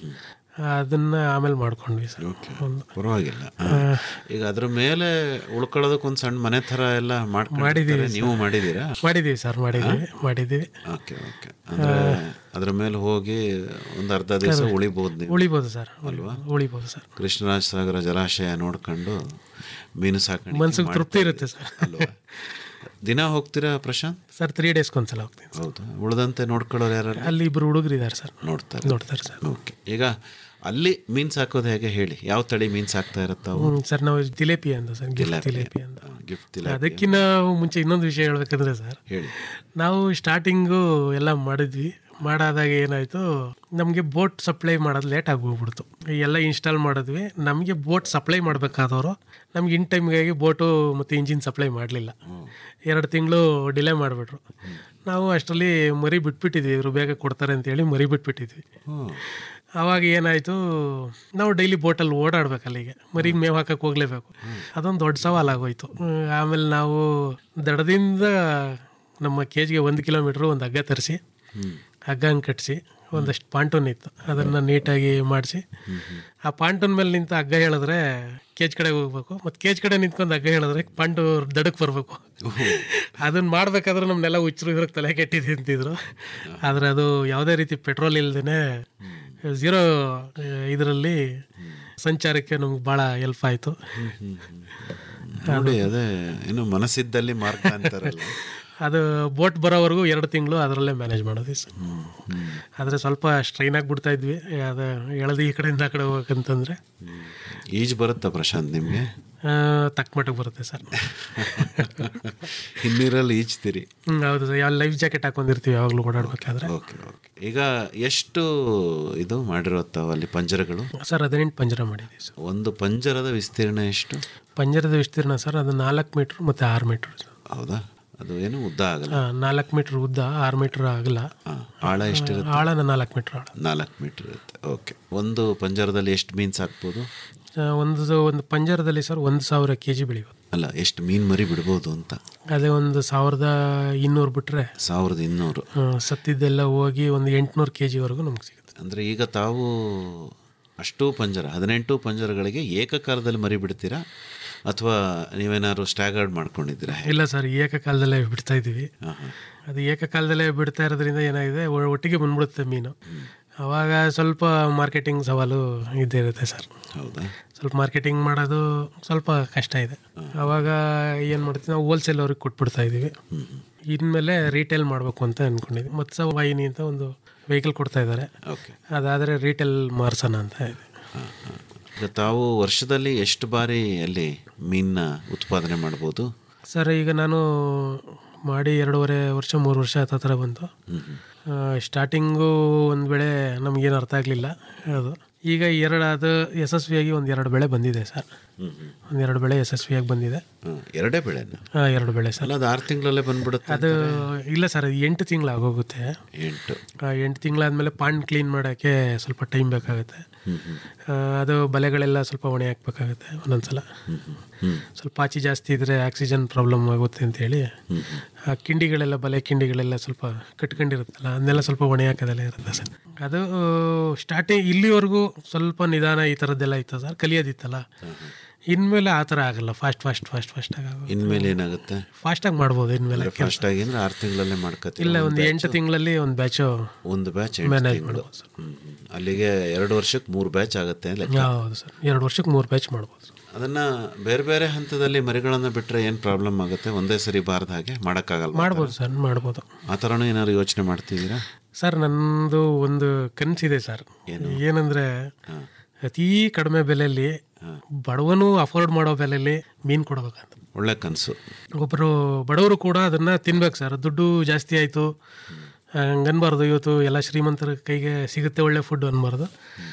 N: ಅದನ್ನ ಆಮೇಲೆ ಮಾಡ್ಕೊಂಡ್ವಿ ಸರ್ ಒಂದು
L: ಪರವಾಗಿಲ್ಲ ಈಗ ಅದ್ರ ಮೇಲೆ ಉಳ್ಕೊಳ್ಳೋದಕ್ಕೆ ಒಂದು ಸಣ್ಣ ಮನೆ ಥರ ಎಲ್ಲ ಮಾಡ್ಕೊಂಡಿರ್ತಾರೆ.
N: ಮಾಡಿದ್ದೀವಿ
L: ನೀವು ಮಾಡಿದ್ದೀರಾ
N: ಮಾಡಿದ್ದೀವಿ ಸರ್ ಮಾಡಿದ್ದೀವಿ ಮಾಡಿದ್ದೀವಿ
L: ಓಕೆ ಓಕೆ ಅಂದ್ರೆ ಅದ್ರ ಮೇಲೆ ಹೋಗಿ ಒಂದು ಅರ್ಧ ದಿವಸ ಉಳಿಬಹುದು ನೀವು
N: ಉಳಿಬೋದು ಸರ್
L: ಅಲ್ವಾ
N: ಉಳಿಬೋದು ಸರ್
L: ಕೃಷ್ಣರಾಜ ಸಾಗರ ಜಲಾಶಯ ನೋಡ್ಕೊಂಡು ಮೀನು ಸಾಕಾಣಿಕೆ
N: ಮನ್ಸಿಗೆ ತೃಪ್ತಿ
L: ಮಾಡ್ತಾ
N: ಇರುತ್ತೆ ಸರ್
L: ಅಲ್ವಾ ದಿನ ಹೋಗ್ತೀರಾ ಪ್ರಶಾಂತ್
N: ಸರ್ ತ್ರೀ ಡೇಸ್ಗೆ ಒಂದ್ಸಲ ಹೋಗ್ತೀನಿ
L: ಹೌದಾ ಉಳ್ದಂತೆ ನೋಡ್ಕೊಳ್ಳೋರು ಯಾರು
N: ಅಲ್ಲಿ ಇಬ್ರು ಹುಡುಗರು ಇದ್ದಾರೆ ಸರ್
L: ನೋಡ್ತಾರೆ
N: ನೋಡ್ತಾರೆ ಸರ್
L: ಓಕೆ ಈಗ ಅಲ್ಲಿ ಮೀನ್ ಸಾಕೋದು ಹೇಗೆ ಹೇಳಿ ಯಾವ ತಳಿ ಮೀನ್ ಸಾಕ್ತಾ ಇರತ್ತಾವು
N: ಹ್ಮ್, ಸರ್ ನಾವು ತಿಲೇಪಿ ಅಂತ ಸರ್ ಗಿಫ್ಟ್ ತಿಲೇಪಿ ಅಂತ
L: ಗಿಫ್ಟ್
N: ಅದಕ್ಕಿಂತ ಮುಂಚೆ ಇನ್ನೊಂದು ವಿಷಯ ಹೇಳ್ಬೇಕಂದ್ರೆ ಸರ್
L: ಹೇಳಿ
N: ನಾವು ಸ್ಟಾರ್ಟಿಂಗು ಎಲ್ಲ ಮಾಡಿದ್ವಿ ಮಾಡಾದಾಗ ಏನಾಯ್ತು ನಮಗೆ ಬೋಟ್ ಸಪ್ಲೈ ಮಾಡೋದು ಲೇಟ್ ಆಗಿ ಹೋಗ್ಬಿಡ್ತು ಎಲ್ಲ ಇನ್ಸ್ಟಾಲ್ ಮಾಡಿದ್ವಿ ನಮಗೆ ಬೋಟ್ ಸಪ್ಲೈ ಮಾಡಬೇಕಾದವರು ನಮ್ಗೆ ಇನ್ ಟೈಮ್ಗಾಗಿ ಬೋಟು ಮತ್ತು ಇಂಜಿನ್ ಸಪ್ಲೈ ಮಾಡಲಿಲ್ಲ ಎರಡು ತಿಂಗಳು ಡಿಲೇ ಮಾಡಿಬಿಟ್ರು ನಾವು ಅಷ್ಟರಲ್ಲಿ ಮರಿ ಬಿಟ್ಬಿಟ್ಟಿದ್ವಿ ಇವರು ಬೇಗ ಕೊಡ್ತಾರೆ ಅಂತೇಳಿ ಮರಿ ಬಿಟ್ಬಿಟ್ಟಿದ್ವಿ ಆವಾಗ ಏನಾಯಿತು ನಾವು ಡೈಲಿ ಬೋಟಲ್ಲಿ ಓಡಾಡ್ಬೇಕು ಅಲ್ಲಿಗೆ ಮರಿಗೆ ಮೇವು ಹಾಕಕ್ಕೆ ಹೋಗ್ಲೇಬೇಕು ಅದೊಂದು ದೊಡ್ಡ ಸವಾಲಾಗೋಯ್ತು ಹ್ಮ್, ಆಮೇಲೆ ನಾವು ದಡದಿಂದ ನಮ್ಮ ಕೇಜ್ಗೆ ಒಂದು ಕಿಲೋಮೀಟ್ರು ಒಂದು ಹಗ್ಗ ತರಿಸಿ ಹಗ್ಗಂಗೆ ಕಟ್ಟಿಸಿ ಒಂದಷ್ಟು ಪಾಂಟೂನ್ ಇತ್ತು ಅದನ್ನು ನೀಟಾಗಿ ಮಾಡಿಸಿ ಆ ಪಾಂಟೂನ್ ಮೇಲೆ ನಿಂತು ಹಗ್ಗ ಹೇಳಿದ್ರೆ ಕೇಜ್ ಕಡೆ ಹೋಗ್ಬೇಕು ಮತ್ತು ಕೇಜ್ ಕಡೆ ನಿಂತ್ಕೊಂಡು ಹಗ್ಗ ಹೇಳಿದ್ರೆ ಪಾಂಟು ದಡಕ್ಕೆ ಬರಬೇಕು ಅದನ್ನ ಮಾಡ್ಬೇಕಾದ್ರೆ ನಮ್ಮನ್ನೆಲ್ಲ ಹುಚ್ಚರು ಇದ್ರಿಗೆ ತಲೆ ಕೆಟ್ಟಿದೆ ಅಂತಿದ್ರು ಆದರೆ ಅದು ಯಾವುದೇ ರೀತಿ ಪೆಟ್ರೋಲ್ ಇಲ್ದೇ ಝೀರೋ ಇದರಲ್ಲಿ ಸಂಚಾರಕ್ಕೆ ನಮ್ಗೆ ಭಾಳ ಹೆಲ್ಪ್ ಆಯಿತು
L: ನೋಡಿ ಅದೇ ಏನು ಮನಸ್ಸಿದ್ದಲ್ಲಿ ಮಾರ್ಗ ಅಂತಾರಲ್ಲ
N: ಅದು ಬೋಟ್ ಬರೋವರೆಗೂ ಎರಡು ತಿಂಗಳು ಅದರಲ್ಲೇ ಮ್ಯಾನೇಜ್ ಮಾಡೋದು ಸರ್ ಆದರೆ ಸ್ವಲ್ಪ ಸ್ಟ್ರೈನ್ ಆಗಿಬಿಡ್ತಾ ಇದ್ವಿ ಅದು ಎಳೆದು ಈ ಕಡೆಯಿಂದ ಆ ಕಡೆ ಹೋಗ್ಬೇಕಂತಂದ್ರೆ
L: ಈಜು ಬರುತ್ತಾ ಪ್ರಶಾಂತ್ ನಿಮಗೆ
N: ಆ, ತಕ್ಕ ಮಟ್ಟಿಗೆ ಬರುತ್ತೆ ಸರ್
L: ಹಿನ್ನೀರಲ್ಲಿ ಈಜ್ತೀರಿ
N: ಹ್ಮ್, ಹೌದು ಸರ್ ಯಾವ ಲೈಫ್ ಜಾಕೆಟ್ ಹಾಕೊಂಡಿರ್ತೀವಿ ಯಾವಾಗಲೂ ಓಡಾಡ್ಬೇಕಾದ್ರೆ
L: ಓಕೆ ಓಕೆ ಈಗ ಎಷ್ಟು ಇದು ಮಾಡಿರುತ್ತಾವ ಅಲ್ಲಿ ಪಂಜರಗಳು
N: ಸರ್ ಹದಿನೆಂಟು ಪಂಜರ ಮಾಡಿದ್ದೀವಿ ಸರ್
L: ಒಂದು ಪಂಜರದ ವಿಸ್ತೀರ್ಣ ಎಷ್ಟು
N: ಪಂಜರದ ವಿಸ್ತೀರ್ಣ ಸರ್ ಅದು ನಾಲ್ಕು ಮೀಟ್ರ್ ಮತ್ತು ಆರು ಮೀಟ್ರ್
L: ಹೌದಾ ಅದು ಏನು ಉದ್ದ ಆಗಲ್ಲ
N: ನಾಲ್ಕು ಮೀಟ್ರ್ ಉದ್ದ ಆರು ಮೀಟ್ರ್ ಆಗಲ್ಲ
L: ಆಳ ಎಷ್ಟಿರುತ್ತೆ
N: ಆಳನ ನಾಲ್ಕು ಮೀಟ್ರ್ ಆಳ
L: ನಾಲ್ಕು ಮೀಟರ್ ಇರುತ್ತೆ ಓಕೆ ಒಂದು ಪಂಜರದಲ್ಲಿ ಎಷ್ಟು ಮೀನು ಸಾಕ್ಬೋದು
N: ಆ, ಒಂದು ಒಂದು ಪಂಜರದಲ್ಲಿ ಸರ್ ಒಂದು ಸಾವಿರ ಕೆ ಜಿ ಬೆಳಿಬೋದು
L: ಅಲ್ಲ ಎಷ್ಟು ಮೀನು ಮರಿ ಬಿಡ್ಬೋದು ಅಂತ
N: ಅದೇ ಒಂದು ಸಾವಿರದ ಇನ್ನೂರು ಬಿಟ್ಟರೆ
L: ಸಾವಿರದ ಇನ್ನೂರು
N: ಸತ್ತಿದ್ದೆಲ್ಲ ಹೋಗಿ ಒಂದು ಎಂಟುನೂರು ಕೆ ಜಿವರೆಗೂ ನಮ್ಗೆ ಸಿಗುತ್ತೆ
L: ಅಂದರೆ ಈಗ ತಾವು ಅಷ್ಟು ಪಂಜರ ಹದಿನೆಂಟು ಪಂಜರಗಳಿಗೆ ಏಕಕಾಲದಲ್ಲಿ ಮರಿ ಬಿಡ್ತೀರಾ ಅಥವಾ ನೀವೇನಾದ್ರು ಸ್ಟ್ಯಾಗರ್ಡ್ ಮಾಡ್ಕೊಂಡಿದ್ದೀರಾ
N: ಇಲ್ಲ ಸರ್ ಏಕಕಾಲದಲ್ಲೇ ಬಿಡ್ತಾ ಇದ್ದೀವಿ ಅದು ಏಕಕಾಲದಲ್ಲೇ ಬಿಡ್ತಾ ಇರೋದ್ರಿಂದ ಏನಾಗಿದೆ ಒ- ಒಟ್ಟಿಗೆ ಬಂದ್ಬಿಡುತ್ತೆ ಮೀನು ಅವಾಗ ಸ್ವಲ್ಪ ಮಾರ್ಕೆಟಿಂಗ್ ಸವಾಲು ಇದ್ದೇ ಇರುತ್ತೆ ಸರ್
L: ಹೌದಾ
N: ಸ್ವಲ್ಪ ಮಾರ್ಕೆಟಿಂಗ್ ಮಾಡೋದು ಸ್ವಲ್ಪ ಕಷ್ಟ ಇದೆ ಅವಾಗ ಏನು ಮಾಡ್ತೀವಿ ನಾವು ಹೋಲ್ಸೇಲ್ ಅವ್ರಿಗೆ ಕೊಟ್ಬಿಡ್ತಾ ಇದ್ದೀವಿ ಇನ್ಮೇಲೆ ರೀಟೇಲ್ ಮಾಡಬೇಕು ಅಂತ ಅಂದ್ಕೊಂಡಿದ್ವಿ ಮತ್ಸ ವಾಹಿನಿ ಅಂತ ಒಂದು ವೆಹಿಕಲ್ ಕೊಡ್ತಾ ಇದ್ದಾರೆ
L: ಓಕೆ
N: ಅದಾದರೆ ರೀಟೇಲ್ ಮಾರ್ಸೋಣ ಅಂತ ಇದೆ
L: ಈಗ ತಾವು ವರ್ಷದಲ್ಲಿ ಎಷ್ಟು ಬಾರಿ ಅಲ್ಲಿ ಮೀನನ್ನ ಉತ್ಪಾದನೆ ಮಾಡ್ಬೋದು
N: ಸರ್ ಈಗ ನಾನು ಮಾಡಿ ಎರಡೂವರೆ ವರ್ಷ ಮೂರು ವರ್ಷ ಹತ್ರ ಬಂತು ಸ್ಟಾರ್ಟಿಂಗು ಒಂದು ಬೆಳೆ ನಮಗೇನು ಅರ್ಥ ಆಗಲಿಲ್ಲ ಅದು ಈಗ ಎರಡು ಅದು ಯಶಸ್ವಿಯಾಗಿ ಒಂದು ಎರಡು ಬೆಳೆ ಬಂದಿದೆ ಸರ್ ಒಂದು ಎರಡು ಬೆಳೆ ಯಶಸ್ವಿಯಾಗಿ ಬಂದಿದೆ
L: ಹ್ಮ್. ಎರಡೇ ಬೆಳೆನ
N: ಆ, ಎರಡು ಬೆಳೆ ಸರ್
L: ಅಲ್ಲ ಅದು ಆರು ತಿಂಗಳಲ್ಲೇ ಬಂದ್ಬಿಡುತ್ತೆ
N: ಅದು ಇಲ್ಲ ಸರ್ ಅದು ಎಂಟು ತಿಂಗಳು ಆಗೋಗುತ್ತೆ
L: ಎಂಟು
N: ಆ, ಎಂಟು ತಿಂಗಳಾದ್ಮೇಲೆ ಪಾಂಡ್ ಕ್ಲೀನ್ ಮಾಡೋಕ್ಕೆ ಸ್ವಲ್ಪ ಟೈಮ್ ಬೇಕಾಗುತ್ತೆ ಆ, ಅದು ಬಲೆಗಳೆಲ್ಲ ಸ್ವಲ್ಪ ಹೊಣೆ ಹಾಕ್ಬೇಕಾಗುತ್ತೆ ಒಂದೊಂದ್ಸಲ ಸ್ವಲ್ಪ ಪಾಚಿ ಜಾಸ್ತಿ ಇದ್ರೆ ಆಕ್ಸಿಜನ್ ಪ್ರಾಬ್ಲಮ್ ಆಗುತ್ತೆ ಅಂತೇಳಿ ಆ ಕಿಂಡಿಗಳೆಲ್ಲ ಬಲೆ ಕಿಂಡಿಗಳೆಲ್ಲ ಸ್ವಲ್ಪ ಕಟ್ಕೊಂಡಿರುತ್ತಲ್ಲ ಅದನ್ನೆಲ್ಲ ಸ್ವಲ್ಪ ಹೊಣೆ ಹಾಕೋದೆಲ್ಲ ಇರುತ್ತೆ ಸರ್ ಅದು ಸ್ಟಾರ್ಟಿಂಗ್ ಇಲ್ಲಿವರೆಗೂ ಸ್ವಲ್ಪ ನಿಧಾನ ಈ ಥರದ್ದೆಲ್ಲ ಇತ್ತು ಸರ್ ಕಲಿಯೋದಿತ್ತಲ್ಲ ಇನ್ಮೇಲೆ ಆ ಥರ ಆಗಲ್ಲ ಫಾಸ್ಟ್ ಫಾಸ್ಟ್ ಫಾಸ್ಟ್ ಫಾಸ್ಟ್ ಆಗ
L: ಇನ್ಮೇಲೆ ಏನಾಗುತ್ತೆ
N: ಫಾಸ್ಟಾಗಿ ಮಾಡ್ಬೋದು ಇನ್ಮೇಲೆ
L: ಫಾಸ್ಟ್ ಆಗಿ ಅಂದ್ರೆ ಆರು ತಿಂಗಳಲ್ಲೇ ಮಾಡ್ಕತ್ತೀವಿ
N: ಇಲ್ಲ ಒಂದು ಎಂಟು ತಿಂಗಳಲ್ಲಿ ಒಂದು ಬ್ಯಾಚು
L: ಒಂದು ಬ್ಯಾಚ್
N: ಮ್ಯಾನೇಜ್
L: ತಿಂಗಳು ಅಲ್ಲಿಗೆ ಎರಡು ವರ್ಷಕ್ಕೆ ಮೂರು ಬ್ಯಾಚ್ ಆಗುತ್ತೆ ಲೆಕ್ಕ
N: ಹೌದು ಸರ್ ಎರಡು ವರ್ಷಕ್ಕೆ ಮೂರು ಬ್ಯಾಚ್ ಮಾಡ್ಬೋದು
L: ಅದನ್ನ ಬೇರೆ ಬೇರೆ ಹಂತದಲ್ಲಿ ಮರಿಗಳನ್ನ ಬಿಟ್ರೆ ಏನು ಪ್ರಾಬ್ಲಮ್ ಆಗುತ್ತೆ ಒಂದೇ ಸರಿ ಬಾರದ ಹಾಗೆ ಮಾಡೋಕ್ಕಾಗಲ್ಲ
N: ಮಾಡ್ಬೋದು ಸರ್ ಮಾಡ್ಬೋದು
L: ಆ ಥರನೂ ಏನಾದ್ರು ಯೋಚನೆ ಮಾಡ್ತಿದ್ದೀರಾ
N: ಸರ್ ನಂದು ಒಂದು ಕನಸಿದೆ ಸರ್ ಏನಂದ್ರೆ ಅತೀ ಕಡಿಮೆ ಬೆಲೆಯಲ್ಲಿ ಬಡವನು ಅಫೋರ್ಡ್ ಮಾಡೋ ಬೆಲೆಯಲ್ಲಿ ಮೀನು ಕೊಡ್ಬೇಕಂತ
L: ಒಳ್ಳೆ ಕನಸು
N: ಒಬ್ಬರು ಬಡವರು ಕೂಡ ಅದನ್ನ ತಿನ್ಬೇಕು ಸರ್ ದುಡ್ಡು ಜಾಸ್ತಿ ಆಯಿತು ಹಂಗನ್ಬಾರ್ದು ಇವತ್ತು ಎಲ್ಲ ಶ್ರೀಮಂತರ ಕೈಗೆ ಸಿಗುತ್ತೆ ಒಳ್ಳೆ ಫುಡ್ ಅನ್ಬಾರ್ದು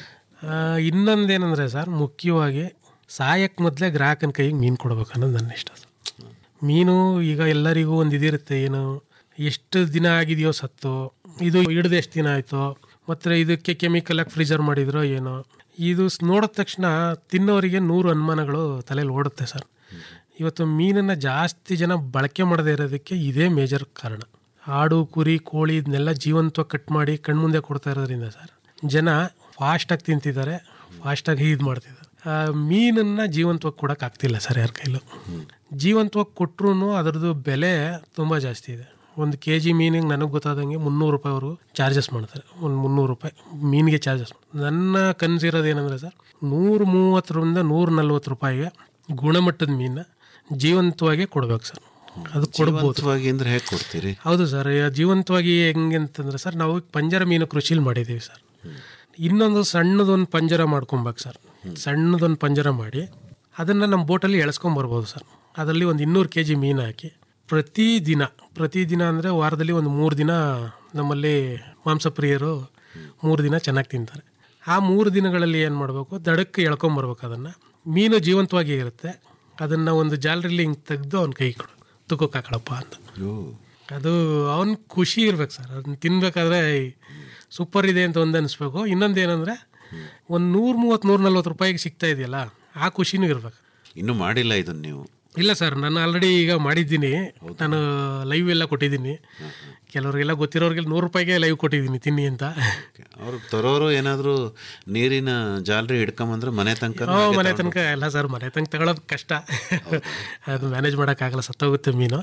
N: ಆ, ಇನ್ನೊಂದೇನಂದ್ರೆ ಸರ್ ಮುಖ್ಯವಾಗಿ ಸಾಯಕ್ಕೆ ಮೊದಲೇ ಗ್ರಾಹಕನ ಕೈಗೆ ಮೀನು ಕೊಡ್ಬೇಕು ಅನ್ನೋದು ನನ್ನ ಇಷ್ಟ ಸರ್ ಮೀನು ಈಗ ಎಲ್ಲರಿಗೂ ಒಂದು ಇದಿರುತ್ತೆ ಏನು ಎಷ್ಟು ದಿನ ಆಗಿದೆಯೋ ಸತ್ತು ಇದು ಹಿಡ್ದು ಎಷ್ಟು ದಿನ ಆಯಿತು ಮತ್ತು ಇದಕ್ಕೆ ಕೆಮಿಕಲಾಗಿ ಫ್ರೀಜರ್ ಮಾಡಿದ್ರೋ ಏನೋ ಇದು ಸ್- ನೋಡಿದ ತಕ್ಷಣ ತಿನ್ನೋರಿಗೆ ನೂರು ಅನುಮಾನಗಳು ತಲೆಯಲ್ಲಿ ಓಡುತ್ತೆ ಸರ್ ಇವತ್ತು ಮೀನನ್ನು ಜಾಸ್ತಿ ಜನ ಬಳಕೆ ಮಾಡದೇ ಇರೋದಕ್ಕೆ ಇದೇ ಮೇಜರ್ ಕಾರಣ ಆಡು ಕುರಿ ಕೋಳಿ ಇದನ್ನೆಲ್ಲ ಜೀವಂತವಾಗಿ ಕಟ್ ಮಾಡಿ ಕಣ್ಮುಂದೆ ಕೊಡ್ತಾ ಇರೋದ್ರಿಂದ ಸರ್ ಜನ ಫಾಸ್ಟಾಗಿ ತಿಂತಿದ್ದಾರೆ ಫಾಸ್ಟಾಗಿ ಇದು ಮಾಡ್ತಿದ್ದಾರೆ ಆ, ಮೀನನ್ನು ಜೀವಂತವಾಗಿ ಕೊಡೋಕೆ ಆಗ್ತಿಲ್ಲ ಸರ್ ಯಾರ ಕೈಲೂ ಜೀವಂತವಾಗಿ ಕೊಟ್ಟರು ಅದರದ್ದು ಬೆಲೆ ತುಂಬ ಜಾಸ್ತಿ ಇದೆ ಒಂದು ಕೆ ಜಿ ಮೀನಿಗೆ ನನಗೆ ಗೊತ್ತಾದಂಗೆ ಮುನ್ನೂರು ರೂಪಾಯಿವರೆಗೂ ಚಾರ್ಜಸ್ ಮಾಡ್ತಾರೆ ಒಂದು ಮುನ್ನೂರು ರೂಪಾಯಿ ಮೀನಿಗೆ ಚಾರ್ಜಸ್ ನನ್ನ ಕನಸಿರೋದು ಏನಂದರೆ ಸರ್ ನೂರು ಮೂವತ್ತರಿಂದ ನೂರ ನಲ್ವತ್ತು ರೂಪಾಯಿಗೆ ಗುಣಮಟ್ಟದ ಮೀನನ್ನ ಜೀವಂತವಾಗಿ ಕೊಡ್ಬೇಕು ಸರ್ ಅದು ಕೊಡ್ಬೋದು
L: ಜೀವಂತವಾಗಿ ಅಂದ್ರೆ ಹೇಗೆ ಕೊಡ್ತೀರಿ
N: ಹೌದು ಸರ್ ಈಗ ಜೀವಂತವಾಗಿ ಹೆಂಗೆ ಅಂತಂದ್ರೆ ಸರ್ ನಾವು ಪಂಜರ ಮೀನು ಕೃಷಿಲಿ ಮಾಡಿದ್ದೀವಿ ಸರ್ ಇನ್ನೊಂದು ಸಣ್ಣದೊಂದು ಪಂಜರ ಮಾಡ್ಕೊಬೇಕು ಸರ್ ಸಣ್ಣದೊಂದು ಪಂಜರ ಮಾಡಿ ಅದನ್ನು ನಮ್ಮ ಬೋಟಲ್ಲಿ ಎಳ್ಸ್ಕೊಂಬರ್ಬೋದು ಸರ್ ಅದರಲ್ಲಿ ಒಂದು ಇನ್ನೂರು ಕೆ ಜಿ ಮೀನು ಹಾಕಿ ಪ್ರತಿದಿನ ಪ್ರತಿದಿನ ಅಂದರೆ ವಾರದಲ್ಲಿ ಒಂದು ಮೂರು ದಿನ ನಮ್ಮಲ್ಲಿ ಮಾಂಸಪ್ರಿಯರು ಮೂರು ದಿನ ಚೆನ್ನಾಗಿ ತಿಂತಾರೆ ಆ ಮೂರು ದಿನಗಳಲ್ಲಿ ಏನು ಮಾಡಬೇಕು ದಡಕ್ಕೆ ಎಳ್ಕೊಂಬರ್ಬೇಕು ಅದನ್ನು ಮೀನು ಜೀವಂತವಾಗಿ ಇರುತ್ತೆ ಅದನ್ನು ಒಂದು ಜಾಲರಿಲಿ ಹಿಂಗೆ ತೆಗೆದು ಅವ್ನ ಕೈ ಕೊಡು ತುಕ್ಕಕ್ಕೆ ಹಾಕೊಳಪ್ಪ ಅಂತ ಅದು ಅವನ್ ಖುಷಿ ಇರ್ಬೇಕು ಸರ್ ಅದನ್ನ ತಿನ್ಬೇಕಾದ್ರೆ ಸೂಪರ್ ಇದೆ ಅಂತ ಒಂದು ಅನಿಸ್ಬೇಕು ಇನ್ನೊಂದು ಏನಂದರೆ ಒಂದು ನೂರ ಮೂವತ್ತು ನೂರ ನಲ್ವತ್ತು ರೂಪಾಯಿಗೆ ಸಿಗ್ತಾ ಇದೆಯಲ್ಲ ಆ ಖುಷಿನೂ ಇರ್ಬೇಕು
L: ಇನ್ನೂ ಮಾಡಿಲ್ಲ ಇದನ್ನು ನೀವು
N: ಇಲ್ಲ ಸರ್ ನಾನು ಆಲ್ರೆಡಿ ಈಗ ಮಾಡಿದ್ದೀನಿ ನಾನು ಲೈವ್ ಎಲ್ಲ ಕೊಟ್ಟಿದ್ದೀನಿ ಕೆಲವರಿಗೆಲ್ಲ ಗೊತ್ತಿರೋರಿಗೆಲ್ಲ ನೂರು ರೂಪಾಯಿಗೆ ಲೈವ್ ಕೊಟ್ಟಿದ್ದೀನಿ ತಿನ್ನಿ ಅಂತ
L: ಅವ್ರು ತರೋರು ಏನಾದರೂ ನೀರಿನ ಜಾಲರಿ ಹಿಡ್ಕೊಂಬಂದ್ರೆ ಮನೆ ತನಕ
N: ಓ, ಮನೆ ತನಕ ಎಲ್ಲ ಸರ್ ಮನೆ ತನಕ ತಗೊಳ್ಳೋದು ಕಷ್ಟ ಅದು ಮ್ಯಾನೇಜ್ ಮಾಡೋಕ್ಕಾಗಲ್ಲ ಸತ್ತೋಗುತ್ತೆ ಮೀನು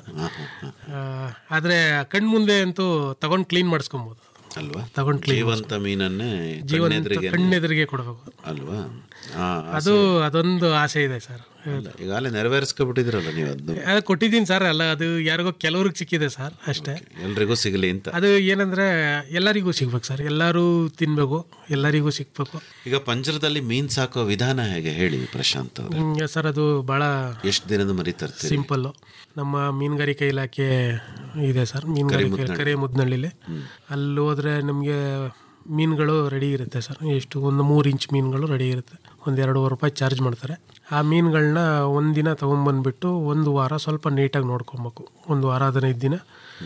N: ಆದರೆ ಕಣ್ಣು ಮುಂದೆ ಅಂತೂ ತಗೊಂಡು ಕ್ಲೀನ್ ಮಾಡಿಸ್ಕೊಬೋದು
L: ಅಲ್ವಾ
N: ತಗೊಂಡು ಕ್ಲೀನ್
L: ಜೀವಂತ ಮೀನನ್ನೇ
N: ಜೀವಂತ
L: ಕಣ್ಣೆದುರಿಗೆ
N: ಕಣ್ಣೆದುರಿಗೆ ಕೊಡಬೇಕು
L: ಅಲ್ವಾ ಆ,
N: ಅದು ಅದೊಂದು ಆಸೆ ಇದೆ ಸರ್
L: ಅಲ್ಲ, ಈಗಾಗಲೇ ನೆರವೇರಿಸ್ಕೊಬಿಟ್ಟಿದ್ರಲ್ಲ ನೀವು ಅದನ್ನು
N: ಅದು ಕೊಟ್ಟಿದ್ದೀನಿ ಸರ್ ಅಲ್ಲ ಅದು ಯಾರಿಗೋ ಕೆಲವ್ರಿಗೆ ಸಿಕ್ಕಿದೆ ಸರ್ ಅಷ್ಟೇ
L: ಎಲ್ರಿಗೂ ಸಿಗಲಿ ಅಂತ
N: ಅದು ಏನಂದ್ರೆ ಎಲ್ಲರಿಗೂ ಸಿಗ್ಬೇಕು ಸರ್ ಎಲ್ಲರೂ ತಿನ್ಬೇಕು ಎಲ್ಲರಿಗೂ ಸಿಗ್ಬೇಕು
L: ಈಗ ಪಂಜರದಲ್ಲಿ ಮೀನ್ ಸಾಕೋ ವಿಧಾನ ಹೇಗೆ ಹೇಳಿ ಪ್ರಶಾಂತ್ ಅವ್ರೆ
N: ಹ್ಮ್, ಸರ್ ಅದು ಭಾಳ
L: ಎಷ್ಟು ದಿನದ ಮರಿ ತರ್ತೀರಿ
N: ಸಿಂಪಲ್ಲು ನಮ್ಮ ಮೀನುಗಾರಿಕೆ ಇಲಾಖೆ ಇದೆ ಸರ್ ಮೀನುಗಾರಿಕೆ
L: ಕರಿಮುದ್ನಳ್ಳಿ.
N: ಕರೆ ಮುದ್ನಳ್ಳಿಲಿ ಅಲ್ಲಿ ಹೋದ್ರೆ ನಮಗೆ ಮೀನುಗಳು ರೆಡಿ ಇರುತ್ತೆ ಸರ್ ಎಷ್ಟು ಒಂದು ಮೂರು ಇಂಚ್ ಮೀನುಗಳು ರೆಡಿ ಇರುತ್ತೆ ಒಂದು ಎರಡೂವರೆ ರೂಪಾಯಿ ಚಾರ್ಜ್ ಮಾಡ್ತಾರೆ ಆ ಮೀನುಗಳನ್ನ ಒಂದಿನ ತೊಗೊಂಬಂದ್ಬಿಟ್ಟು ಒಂದು ವಾರ ಸ್ವಲ್ಪ ನೀಟಾಗಿ ನೋಡ್ಕೊಬೇಕು ಒಂದು ವಾರ ಹದಿನೈದು ದಿನ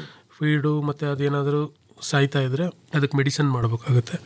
N: ಫೀಡು ಮತ್ತು ಅದೇನಾದರೂ ಸಾಯ್ತಾ ಇದ್ದರೆ ಅದಕ್ಕೆ ಮೆಡಿಸನ್ ಮಾಡಬೇಕಾಗುತ್ತೆ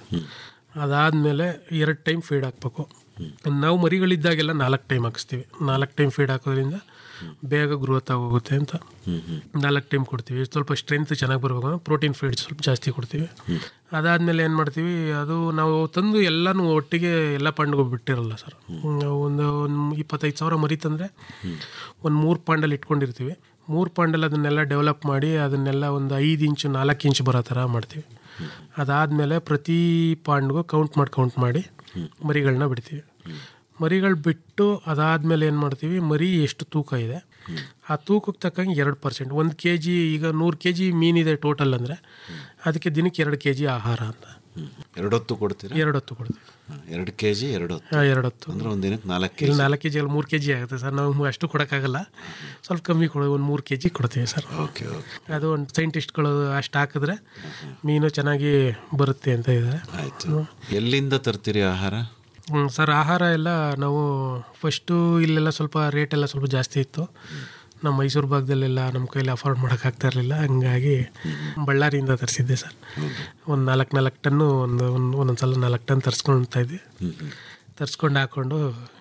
N: ಅದಾದಮೇಲೆ ಎರಡು ಟೈಮ್ ಫೀಡ್ ಹಾಕ್ಬೇಕು ನಾವು ಮರಿಗಳಿದ್ದಾಗೆಲ್ಲ ನಾಲ್ಕು ಟೈಮ್ ಹಾಕಿಸ್ತೀವಿ ನಾಲ್ಕು ಟೈಮ್ ಫೀಡ್ ಹಾಕೋದ್ರಿಂದ ಬೇಗ ಗ್ರೋತ್ ಆಗೋಗುತ್ತೆ ಅಂತ ನಾಲ್ಕು ಟೈಮ್ ಕೊಡ್ತೀವಿ ಸ್ವಲ್ಪ ಸ್ಟ್ರೆಂತ್ ಚೆನ್ನಾಗಿ ಬರ್ಬೇಕು ಅಂದ್ರೆ ಪ್ರೋಟೀನ್ ಫೀಡ್ ಸ್ವಲ್ಪ ಜಾಸ್ತಿ ಕೊಡ್ತೀವಿ ಅದಾದಮೇಲೆ ಏನು ಮಾಡ್ತೀವಿ ಅದು ನಾವು ತಂದು ಎಲ್ಲನೂ ಒಟ್ಟಿಗೆ ಎಲ್ಲ ಪಾಂಡ್ಗೂ ಬಿಟ್ಟಿರಲ್ಲ ಸರ್ ನಾವು ಒಂದು ಒಂದು ಇಪ್ಪತ್ತೈದು ಸಾವಿರ ಮರಿ ತಂದರೆ ಒಂದು ಮೂರು ಪಾಂಡಲ್ಲಿ ಇಟ್ಕೊಂಡಿರ್ತೀವಿ ಮೂರು ಪಾಂಡಲ್ಲಿ ಅದನ್ನೆಲ್ಲ ಡೆವಲಪ್ ಮಾಡಿ ಅದನ್ನೆಲ್ಲ ಒಂದು ಐದು ಇಂಚು ನಾಲ್ಕು ಇಂಚು ಬರೋ ಥರ ಮಾಡ್ತೀವಿ ಅದಾದಮೇಲೆ ಪ್ರತಿ ಪಾಂಡ್ಗೂ ಕೌಂಟ್ ಮಾಡಿ ಕೌಂಟ್ ಮಾಡಿ ಮರಿಗಳನ್ನ ಬಿಡ್ತೀವಿ ಮರಿಗಳು ಬಿಟ್ಟು ಅದಾದಮೇಲೆ ಏನು ಮಾಡ್ತೀವಿ ಮರಿ ಎಷ್ಟು ತೂಕ ಇದೆ ಆ ತೂಕಕ್ಕೆ ತಕ್ಕಂಗೆ ಎರಡು ಪರ್ಸೆಂಟ್ ಒಂದು ಕೆ ಜಿ ಈಗ ನೂರು ಕೆ ಜಿ ಮೀನಿದೆ ಟೋಟಲ್ ಅಂದರೆ ಅದಕ್ಕೆ ದಿನಕ್ಕೆ ಎರಡು ಕೆ ಜಿ ಆಹಾರ ಅಂತ
L: ಎರಡೊತ್ತು ಕೊಡ್ತೀರಾ
N: ಎರಡು ಹೊತ್ತು ಕೊಡ್ತೀವಿ
L: ಹಾ, ಎರಡು ಕೆ ಜಿ ಎರಡು ಹೊತ್ತು
N: ಹಾಂ ಎರಡು ಹೊತ್ತು
L: ಅಂದ್ರೆ ಒಂದು ದಿನಕ್ಕೆ ನಾಲ್ಕು ಕೆ
N: ಇಲ್ಲಿ ನಾಲ್ಕು ಕೆ ಜಿ ಅಲ್ಲಿ ಮೂರು ಕೆ ಜಿ ಆಗುತ್ತೆ ಸರ್ ನಾವು ಅಷ್ಟು ಕೊಡೋಕ್ಕಾಗಲ್ಲ ಸ್ವಲ್ಪ ಕಮ್ಮಿ ಕೊಡೋ ಒಂದು ಮೂರು ಕೆ ಜಿ ಕೊಡ್ತೀವಿ ಸರ್
L: ಓಕೆ ಓಕೆ
N: ಅದು ಒಂದು ಸೈಂಟಿಸ್ಟ್ಗಳು ಅಷ್ಟು ಹಾಕಿದ್ರೆ ಮೀನು ಚೆನ್ನಾಗಿ ಬರುತ್ತೆ ಅಂತ ಇದ್ದಾರೆ
L: ಆಯ್ತು ಎಲ್ಲಿಂದ ತರ್ತೀರಿ ಆಹಾರ
N: ಹ್ಮ್, ಸರ್ ಆಹಾರ ಎಲ್ಲ ನಾವು ಫಸ್ಟು ಇಲ್ಲೆಲ್ಲ ಸ್ವಲ್ಪ ರೇಟ್ ಎಲ್ಲ ಸ್ವಲ್ಪ ಜಾಸ್ತಿ ಇತ್ತು ನಮ್ಮ ಮೈಸೂರು ಭಾಗದಲ್ಲೆಲ್ಲ ನಮ್ಮ ಕೈಲಿ ಅಫೋರ್ಡ್ ಮಾಡೋಕ್ಕಾಗ್ತಾ ಇರಲಿಲ್ಲ ಹಂಗಾಗಿ ಬಳ್ಳಾರಿಯಿಂದ ತರಿಸಿದ್ದೆ ಸರ್ ಒಂದು ನಾಲ್ಕು ನಾಲ್ಕು ಟನ್ನು ಒಂದು ಒಂದು ಒಂದೊಂದು ಸಲ ನಾಲ್ಕು ಟನ್ ತರಿಸ್ಕೊಳ್ತಾ ಇದ್ವಿ ತರಿಸ್ಕೊಂಡು ಹಾಕ್ಕೊಂಡು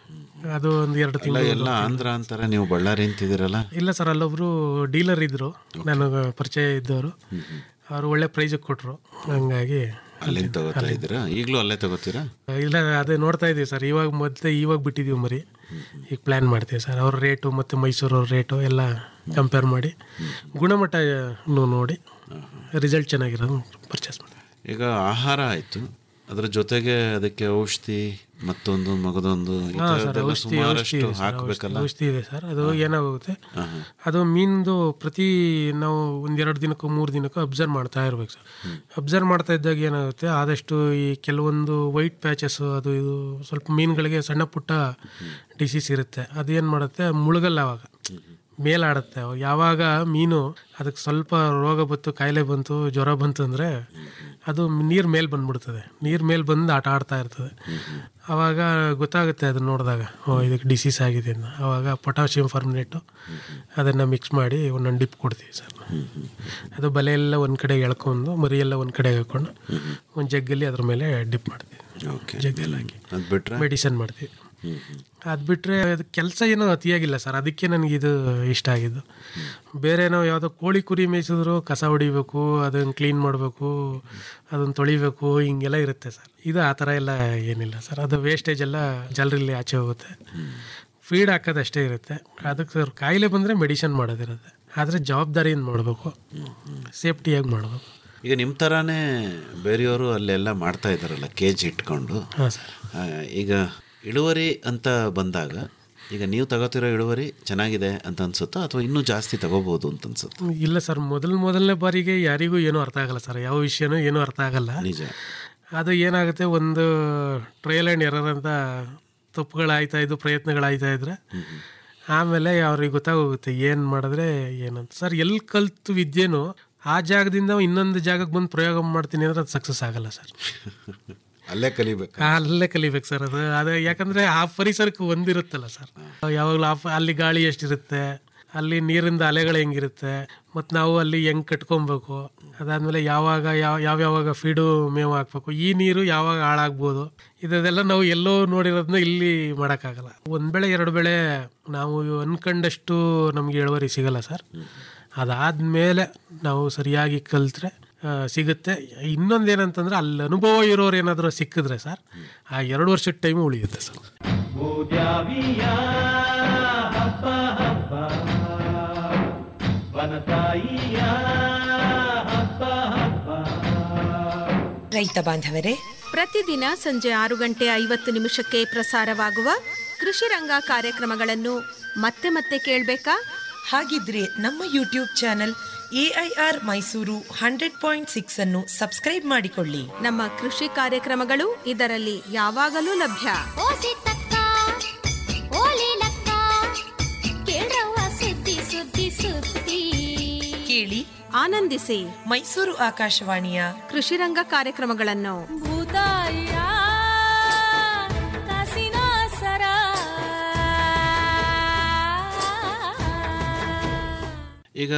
N: ಅದು ಒಂದು ಎರಡು
L: ಎಲ್ಲ
N: ತಿಂಗಳು
L: ಎಲ್ಲ ಆಂಧ್ರ ಅಂತಾರೆ ನೀವು ಬಳ್ಳಾರಿ ಅಂತಿದ್ದೀರಲ್ಲ
N: ಇಲ್ಲ ಸರ್ ಅಲ್ಲೊಬ್ರು ಡೀಲರ್ ಇದ್ದರು ನನಗೆ ಪರಿಚಯ ಇದ್ದವರು ಅವರು ಒಳ್ಳೆ ಪ್ರೈಸಿಗೆ ಕೊಟ್ಟರು ಹಂಗಾಗಿ
L: ಅಲ್ಲಿಂದ ತಗೋತಾ ಇದ್ದೀರಾ ಈಗಲೂ ಅಲ್ಲೇ ತಗೋತೀರಾ
N: ಇಲ್ಲ ಅದೇ ನೋಡ್ತಾ ಇದೀವಿ ಸರ್ ಇವಾಗ ಮತ್ತೆ ಇವಾಗ ಬಿಟ್ಟಿದೀವಿ ಮರಿ ಈಗ ಪ್ಲ್ಯಾನ್ ಮಾಡ್ತೀವಿ ಸರ್ ಅವ್ರ ರೇಟು ಮತ್ತು ಮೈಸೂರವ್ರ ರೇಟು ಎಲ್ಲ ಕಂಪೇರ್ ಮಾಡಿ ಗುಣಮಟ್ಟ ನೋಡಿ ರಿಸಲ್ಟ್ ಚೆನ್ನಾಗಿರೋದು ಪರ್ಚೇಸ್ ಮಾಡಿ
L: ಈಗ ಆಹಾರ ಆಯಿತು ಅದ್ರ ಜೊತೆಗೆ ಅದಕ್ಕೆ ಔಷಧಿ ಮತ್ತೊಂದು ಮಗದೊಂದು ಈ
N: ಹಾಂ ಸರ್
L: ಥರದ್ದೆಲ್ಲ
N: ಔಷಧಿ ಔಷಧಿ
L: ಸುಮಾರಷ್ಟು
N: ಇದೆ ಸರ್,
L: ಹಾಕಬೇಕಲ್ಲ
N: ಔಷಧಿ- ಔಷಧಿ ಇದೆ ಸರ್ ಅದು ಏನಾಗುತ್ತೆ ಅದು ಮೀನ್ದು ಪ್ರತಿ ನಾವು ಒಂದೆರಡು ದಿನಕ್ಕೂ ಮೂರು ದಿನಕ್ಕೂ ಅಬ್ಸರ್ವ್ ಮಾಡ್ತಾ ಇರ್ಬೇಕು ಸರ್ ಅಬ್ಸರ್ವ್ ಮಾಡ್ತಾ ಇದ್ದಾಗ ಏನಾಗುತ್ತೆ ಆದಷ್ಟು ಈ ಕೆಲವೊಂದು ವೈಟ್ ಪ್ಯಾಚಸ್ ಅದು ಇದು ಸ್ವಲ್ಪ ಮೀನುಗಳಿಗೆ ಸಣ್ಣ ಪುಟ್ಟ ಡಿಸೀಸ್ ಇರುತ್ತೆ ಅದೇನು ಮಾಡುತ್ತೆ ಮುಳುಗಲ್ಲ ಅವಾಗ ಮೇಲಾಡುತ್ತೆ ಅವಾಗ ಯಾವಾಗ ಮೀನು ಅದಕ್ಕೆ ಸ್ವಲ್ಪ ರೋಗ ಬಂತು ಕಾಯಿಲೆ ಬಂತು ಜ್ವರ ಬಂತು ಅಂದರೆ ಅದು ನೀರು ಮೇಲೆ ಬಂದ್ಬಿಡ್ತದೆ ನೀರು ಮೇಲೆ ಬಂದು ಆಟ ಆಡ್ತಾ ಇರ್ತದೆ ಆವಾಗ ಗೊತ್ತಾಗುತ್ತೆ ಅದನ್ನ ನೋಡಿದಾಗ ಓ ಇದಕ್ಕೆ ಡಿಸೀಸ್ ಆಗಿದೆ ಅಂತ ಆವಾಗ ಪೊಟ್ಯಾಷಿಯಂ ಫರ್ಮಿನೇಟು ಅದನ್ನು ಮಿಕ್ಸ್ ಮಾಡಿ ಒಂದೊಂದು ಡಿಪ್ ಕೊಡ್ತೀವಿ ಸರ್ ಅದು ಬಲೆ ಎಲ್ಲ ಒಂದು ಕಡೆ ಎಳ್ಕೊಂಡು ಮರಿ ಎಲ್ಲ ಒಂದು ಕಡೆ ಹಾಕೊಂಡು ಒಂದು ಜಗ್ಗಲ್ಲಿ ಅದ್ರ ಮೇಲೆ ಡಿಪ್ ಮಾಡ್ತೀವಿ ಜಗ್ಗಲ್ಲಿ ಹಾಕಿ
L: ಅದು ಬಿಟ್ರೆ
N: ಮೆಡಿಸನ್ ಮಾಡ್ತೀವಿ ಅದು ಬಿಟ್ಟರೆ ಅದು ಕೆಲಸ ಏನೋ ಅತಿಯಾಗಿಲ್ಲ ಸರ್ ಅದಕ್ಕೆ ನನಗೆ ಇದು ಇಷ್ಟ ಆಗಿದ್ದು ಬೇರೆ ನಾವು ಯಾವುದೋ ಕೋಳಿ ಕುರಿ ಮೇಯಿಸಿದ್ರು ಕಸ ಹೊಡಿಬೇಕು ಅದನ್ನು ಕ್ಲೀನ್ ಮಾಡಬೇಕು ಅದನ್ನು ತೊಳಿಬೇಕು ಹಿಂಗೆಲ್ಲ ಇರುತ್ತೆ ಸರ್ ಇದು ಆ ಥರ ಎಲ್ಲ ಏನಿಲ್ಲ ಸರ್ ಅದು ವೇಸ್ಟೇಜ್ ಎಲ್ಲ ಜಲ್ರಲ್ಲಿ ಆಚೆ ಹೋಗುತ್ತೆ ಫೀಡ್ ಹಾಕೋದಷ್ಟೇ ಇರುತ್ತೆ ಅದಕ್ಕೆ ಸರ್ ಕಾಯಿಲೆ ಬಂದರೆ ಮೆಡಿಸನ್ ಮಾಡೋದಿರುತ್ತೆ ಆದರೆ ಜವಾಬ್ದಾರಿಯಿಂದ ಮಾಡಬೇಕು ಸೇಫ್ಟಿಯಾಗಿ ಮಾಡಬೇಕು
L: ಈಗ ನಿಮ್ಮ ಥರಾನೇ ಬೇರೆಯವರು ಅಲ್ಲೆಲ್ಲ ಮಾಡ್ತಾ ಇದ್ದಾರಲ್ಲ ಕೇಜ್ ಇಟ್ಕೊಂಡು
N: ಹಾಂ ಸರ್
L: ಆ, ಈಗ ಇಳುವರಿ ಅಂತ ಬಂದಾಗ ಈಗ ನೀವು ತಗೋತಿರೋ ಇಳುವರಿ ಚೆನ್ನಾಗಿದೆ ಅಂತ ಅನ್ಸುತ್ತಾ ಅಥವಾ ಇನ್ನೂ ಜಾಸ್ತಿ ತಗೋಬಹುದು ಅಂತ ಅನ್ಸುತ್ತಾ
N: ಇಲ್ಲ ಸರ್ ಮೊದಲ ಮೊದಲನೇ ಬಾರಿಗೆ ಯಾರಿಗೂ ಏನೂ ಅರ್ಥ ಆಗಲ್ಲ ಸರ್ ಯಾವ ವಿಷಯನೂ ಏನೂ ಅರ್ಥ ಆಗಲ್ಲ
L: ನಿಜ
N: ಅದು ಏನಾಗುತ್ತೆ ಒಂದು ಟ್ರಯಲ್ ಆ್ಯಂಡ್ ಎರರ್ ಅಂತ ತಪ್ಪುಗಳಾಯ್ತಾ ಇದ್ದು ಪ್ರಯತ್ನಗಳಾಯ್ತಾ ಇದ್ರೆ ಆಮೇಲೆ ಅವ್ರಿಗೆ ಗೊತ್ತಾಗೋಗುತ್ತೆ ಏನು ಮಾಡಿದ್ರೆ ಏನಂತ ಸರ್ ಎಲ್ಲಿ ಕಲ್ತು ವಿದ್ಯೆನೂ ಆ ಜಾಗದಿಂದ ಇನ್ನೊಂದು ಜಾಗಕ್ಕೆ ಬಂದು ಪ್ರಯೋಗ ಮಾಡ್ತೀನಿ ಅಂದ್ರೆ ಅದು ಸಕ್ಸಸ್ ಆಗಲ್ಲ ಸರ್
M: ಅಲ್ಲೇ ಕಲಿಬೇಕು
N: ಅಲ್ಲೇ ಕಲಿಬೇಕು ಸರ್ ಅದು ಅದು ಯಾಕಂದ್ರೆ ಆ ಪರಿಸರಕ್ಕೆ ಒಂದಿರುತ್ತಲ್ಲ ಸರ್ ಯಾವಾಗಲೂ ಆ ಪ- ಅಲ್ಲಿ ಗಾಳಿ ಎಷ್ಟಿರುತ್ತೆ ಅಲ್ಲಿ ನೀರಿಂದ ಅಲೆಗಳು ಹೆಂಗಿರುತ್ತೆ ಮತ್ತು ನಾವು ಅಲ್ಲಿ ಹೆಂಗ್ ಕಟ್ಕೊಬೇಕು ಅದಾದ್ಮೇಲೆ ಯಾವಾಗ ಯಾವ ಯಾವ್ಯಾವಾಗ ಫೀಡು ಮೇವು ಹಾಕ್ಬೇಕು ಈ ನೀರು ಯಾವಾಗ ಹಾಳಾಗ್ಬೋದು ಇದೆಲ್ಲ ನಾವು ಎಲ್ಲೋ ನೋಡಿರೋದನ್ನ ಇಲ್ಲಿ ಮಾಡೋಕ್ಕಾಗಲ್ಲ ಒಂದು ಬೆಳೆ ಎರಡು ಬೆಳೆ ನಾವು ಅನ್ಕೊಂಡಷ್ಟು ನಮಗೆ ಇಳುವರಿ ಸಿಗಲ್ಲ ಸರ್ ಅದಾದ್ಮೇಲೆ ನಾವು ಸರಿಯಾಗಿ ಕಲ್ತ್ರೆ ಆ, ಸಿಗುತ್ತೆ ಇನ್ನೊಂದೇನಂತಂದ್ರೆ ಅಲ್ಲಿ ಅನುಭವ ಇರೋರು ಏನಾದರೂ ಸಿಕ್ಕಿದ್ರೆ ಸರ್ ಆ ಎರಡು ವರ್ಷದ ಟೈಮು ಉಳಿಯುತ್ತೆ ಸರ್
J: ರೈತ ಬಾಂಧವರೇ ಪ್ರತಿದಿನ ಸಂಜೆ ಆರು ಗಂಟೆ ಐವತ್ತು ನಿಮಿಷಕ್ಕೆ ಪ್ರಸಾರವಾಗುವ ಕೃಷಿ ರಂಗ ಕಾರ್ಯಕ್ರಮಗಳನ್ನು ಮತ್ತೆ ಮತ್ತೆ ಕೇಳಬೇಕಾ
O: ಹಾಗಿದ್ರೆ ನಮ್ಮ YouTube channel AIR Mysuru hundred point six ಅನ್ನು ಸಬ್ಸ್ಕ್ರೈಬ್ ಮಾಡಿಕೊಳ್ಳಿ
J: ನಮ್ಮ ಕೃಷಿ ಕಾರ್ಯಕ್ರಮಗಳು ಇದರಲ್ಲಿ ಯಾವಾಗಲೂ ಲಭ್ಯ
O: ಕೇಳಿ
J: ಆನಂದಿಸಿ
O: ಮೈಸೂರು ಆಕಾಶವಾಣಿಯ
J: ಕೃಷಿ ರಂಗ ಕಾರ್ಯಕ್ರಮಗಳನ್ನು
M: ಈಗ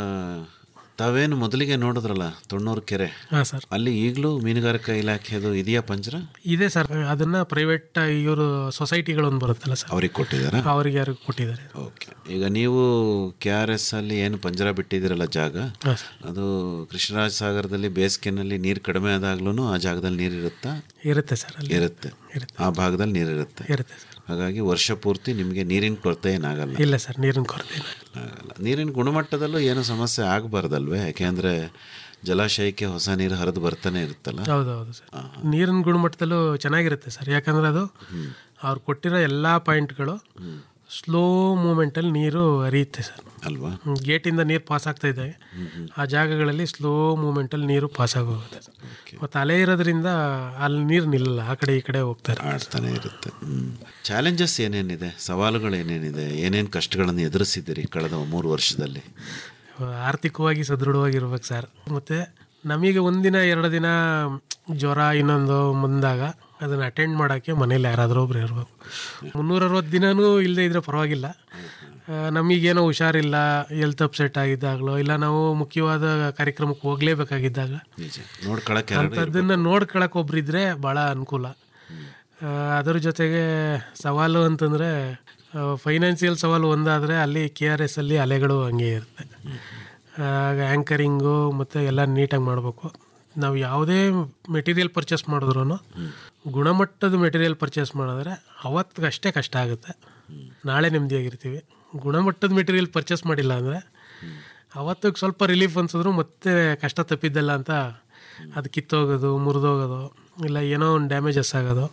M: ತಾವೇನು ಮೊದಲಿಗೆ ನೋಡಿದ್ರಲ್ಲ ತೊಣ್ಣೂರು ಕೆರೆ
N: ಹಾಂ ಸರ್
M: ಅಲ್ಲಿ ಈಗಲೂ ಮೀನುಗಾರಿಕಾ ಇಲಾಖೆದು ಇದೆಯಾ ಪಂಜರ
N: ಇದೆ ಸರ್ ಅದನ್ನ ಪ್ರೈವೇಟ್ ಇವರು ಸೊಸೈಟಿಗಳೊಂದು ಬರುತ್ತಲ್ಲ ಸರ್
M: ಅವ್ರಿಗೆ ಕೊಟ್ಟಿದ್ದಾರಾ
N: ಅವ್ರಿಗೆ ಯಾರು ಕೊಟ್ಟಿದ್ದಾರೆ
M: ಓಕೆ ಈಗ ನೀವು ಕೆ ಆರ್ ಎಸ್ ಅಲ್ಲಿ ಏನು ಪಂಜರ ಬಿಟ್ಟಿದ್ದೀರಲ್ಲ ಜಾಗ
N: ಹಾಂ
M: ಅದು ಕೃಷ್ಣರಾಜ ಸಾಗರದಲ್ಲಿ ಬೇಸಿಗೆನಲ್ಲಿ ನೀರು ಕಡಿಮೆ ಆದಾಗ್ಲೂ ಆ ಜಾಗದಲ್ಲಿ ನೀರು ಇರುತ್ತಾ
N: ಇರುತ್ತೆ ಸರ್ ಅಲ್ಲಿ
M: ಇರುತ್ತೆ ಆ ಭಾಗದಲ್ಲಿ ನೀರು ಇರುತ್ತೆ
N: ಇರುತ್ತೆ ಸರ್
M: ಹಾಗಾಗಿ ವರ್ಷ ಪೂರ್ತಿ ನಿಮಗೆ ನೀರಿನ ಕೊರತೆ ಏನಾಗಲ್ಲ
N: ಇಲ್ಲ ಸರ್ ನೀರಿನ ಕೊರತೆ ಇಲ್ಲ.
M: ಆಗಲ್ಲ ನೀರಿನ ಗುಣಮಟ್ಟದಲ್ಲೂ ಏನು ಸಮಸ್ಯೆ ಆಗಬಾರ್ದಲ್ವೇ ಯಾಕೆಂದ್ರೆ ಜಲಾಶಯಕ್ಕೆ ಹೊಸ ನೀರು ಹರಿದು ಬರ್ತಾನೆ ಇರುತ್ತಲ್ಲ
N: ಹೌದು ಹೌದು ಸರ್ ನೀರಿನ ಗುಣಮಟ್ಟದಲ್ಲೂ ಚೆನ್ನಾಗಿರುತ್ತೆ ಸರ್ ಯಾಕಂದ್ರೆ ಅದು ಅವ್ರು ಕೊಟ್ಟಿರೋ ಎಲ್ಲ ಪಾಯಿಂಟ್ಗಳು ಸ್ಲೋ ಮೂಮೆಂಟಲ್ಲಿ ನೀರು ಹರಿಯುತ್ತೆ ಸರ್
M: ಅಲ್ವಾ
N: ಗೇಟಿಂದ ನೀರು ಪಾಸ್ ಆಗ್ತಾ ಇದೆ ಆ ಜಾಗಗಳಲ್ಲಿ ಸ್ಲೋ ಮೂಮೆಂಟಲ್ಲಿ ನೀರು ಪಾಸ್ ಆಗೋಗುತ್ತೆ ಮತ್ತು ಅಲೆ ಇರೋದ್ರಿಂದ ಅಲ್ಲಿ ನೀರು ನಿಲ್ಲಲ್ಲ ಆ ಕಡೆ ಈ ಕಡೆ ಹೋಗ್ತಾರೆ
M: ಆಡ್ತಾನೆ ಇರುತ್ತೆ ಚಾಲೆಂಜಸ್ ಏನೇನಿದೆ ಸವಾಲುಗಳು ಏನೇನಿದೆ ಏನೇನು ಕಷ್ಟಗಳನ್ನು ಎದುರಿಸಿದ್ದೀರಿ ಕಳೆದ ಮೂರು ವರ್ಷದಲ್ಲಿ
N: ಆರ್ಥಿಕವಾಗಿ ಸದೃಢವಾಗಿರ್ಬೇಕು ಸರ್ ಮತ್ತು ನಮಗೆ ಒಂದಿನ ಎರಡು ದಿನ ಜ್ವರ ಇನ್ನೊಂದು ಮುಂದಾಗ ಅದನ್ನು ಅಟೆಂಡ್ ಮಾಡೋಕ್ಕೆ ಮನೇಲಿ ಯಾರಾದರೂ ಒಬ್ರು ಇರಬೇಕು ಮುನ್ನೂರ ಅರವತ್ತು ದಿನನೂ ಇಲ್ಲದೆ ಇದ್ರೆ ಪರವಾಗಿಲ್ಲ ಆ, ನಮಗೇನೋ ಹುಷಾರಿಲ್ಲ ಹೆಲ್ತ್ ಅಪ್ಸೆಟ್ ಆಗಿದ್ದಾಗಲೋ ಇಲ್ಲ ನಾವು ಮುಖ್ಯವಾದ ಕಾರ್ಯಕ್ರಮಕ್ಕೆ ಹೋಗಲೇಬೇಕಾಗಿದ್ದಾಗ
M: ನಿಜ ನೋಡ್ಕೊಳಕ್ಕೆ ಯಾರಾದ್ರು
N: ಅಂಥದ್ದನ್ನು ನೋಡ್ಕೊಳಕ್ಕೆ ಒಬ್ರಿದ್ರೆ ಭಾಳ ಅನುಕೂಲ ಆ, ಅದ್ರ ಜೊತೆಗೆ ಸವಾಲು ಅಂತಂದರೆ ಫೈನಾನ್ಸಿಯಲ್ ಸವಾಲು ಒಂದಾದರೆ ಅಲ್ಲಿ ಕೆ ಆರ್ ಎಸ್ ಅಲ್ಲಿ ಅಲೆಗಳು ಹಂಗೆ ಇರುತ್ತೆ ಆಗ ಆ್ಯಂಕರಿಂಗು ಮತ್ತು ಎಲ್ಲ ನೀಟಾಗಿ ಮಾಡಬೇಕು ನಾವು ಯಾವುದೇ ಮೆಟೀರಿಯಲ್ ಪರ್ಚೇಸ್ ಮಾಡಿದ್ರು ಗುಣಮಟ್ಟದ ಮೆಟೀರಿಯಲ್ ಪರ್ಚೇಸ್ ಮಾಡಿದ್ರೆ ಅವತ್ತಿಗಷ್ಟೇ ಕಷ್ಟ ಆಗುತ್ತೆ ನಾಳೆ ನೆಮ್ಮದಿಯಾಗಿರ್ತೀವಿ ಗುಣಮಟ್ಟದ ಮೆಟೀರಿಯಲ್ ಪರ್ಚೇಸ್ ಮಾಡಿಲ್ಲ ಅಂದರೆ ಅವತ್ತಿಗೆ ಸ್ವಲ್ಪ ರಿಲೀಫ್ ಅನ್ಸಿದ್ರು ಮತ್ತೆ ಕಷ್ಟ ತಪ್ಪಿದ್ದಲ್ಲ ಅಂತ ಅದು ಕಿತ್ತೋಗೋದು ಮುರಿದೋಗೋದು ಇಲ್ಲ ಏನೋ ಒಂದು ಡ್ಯಾಮೇಜಸ್ ಆಗೋದು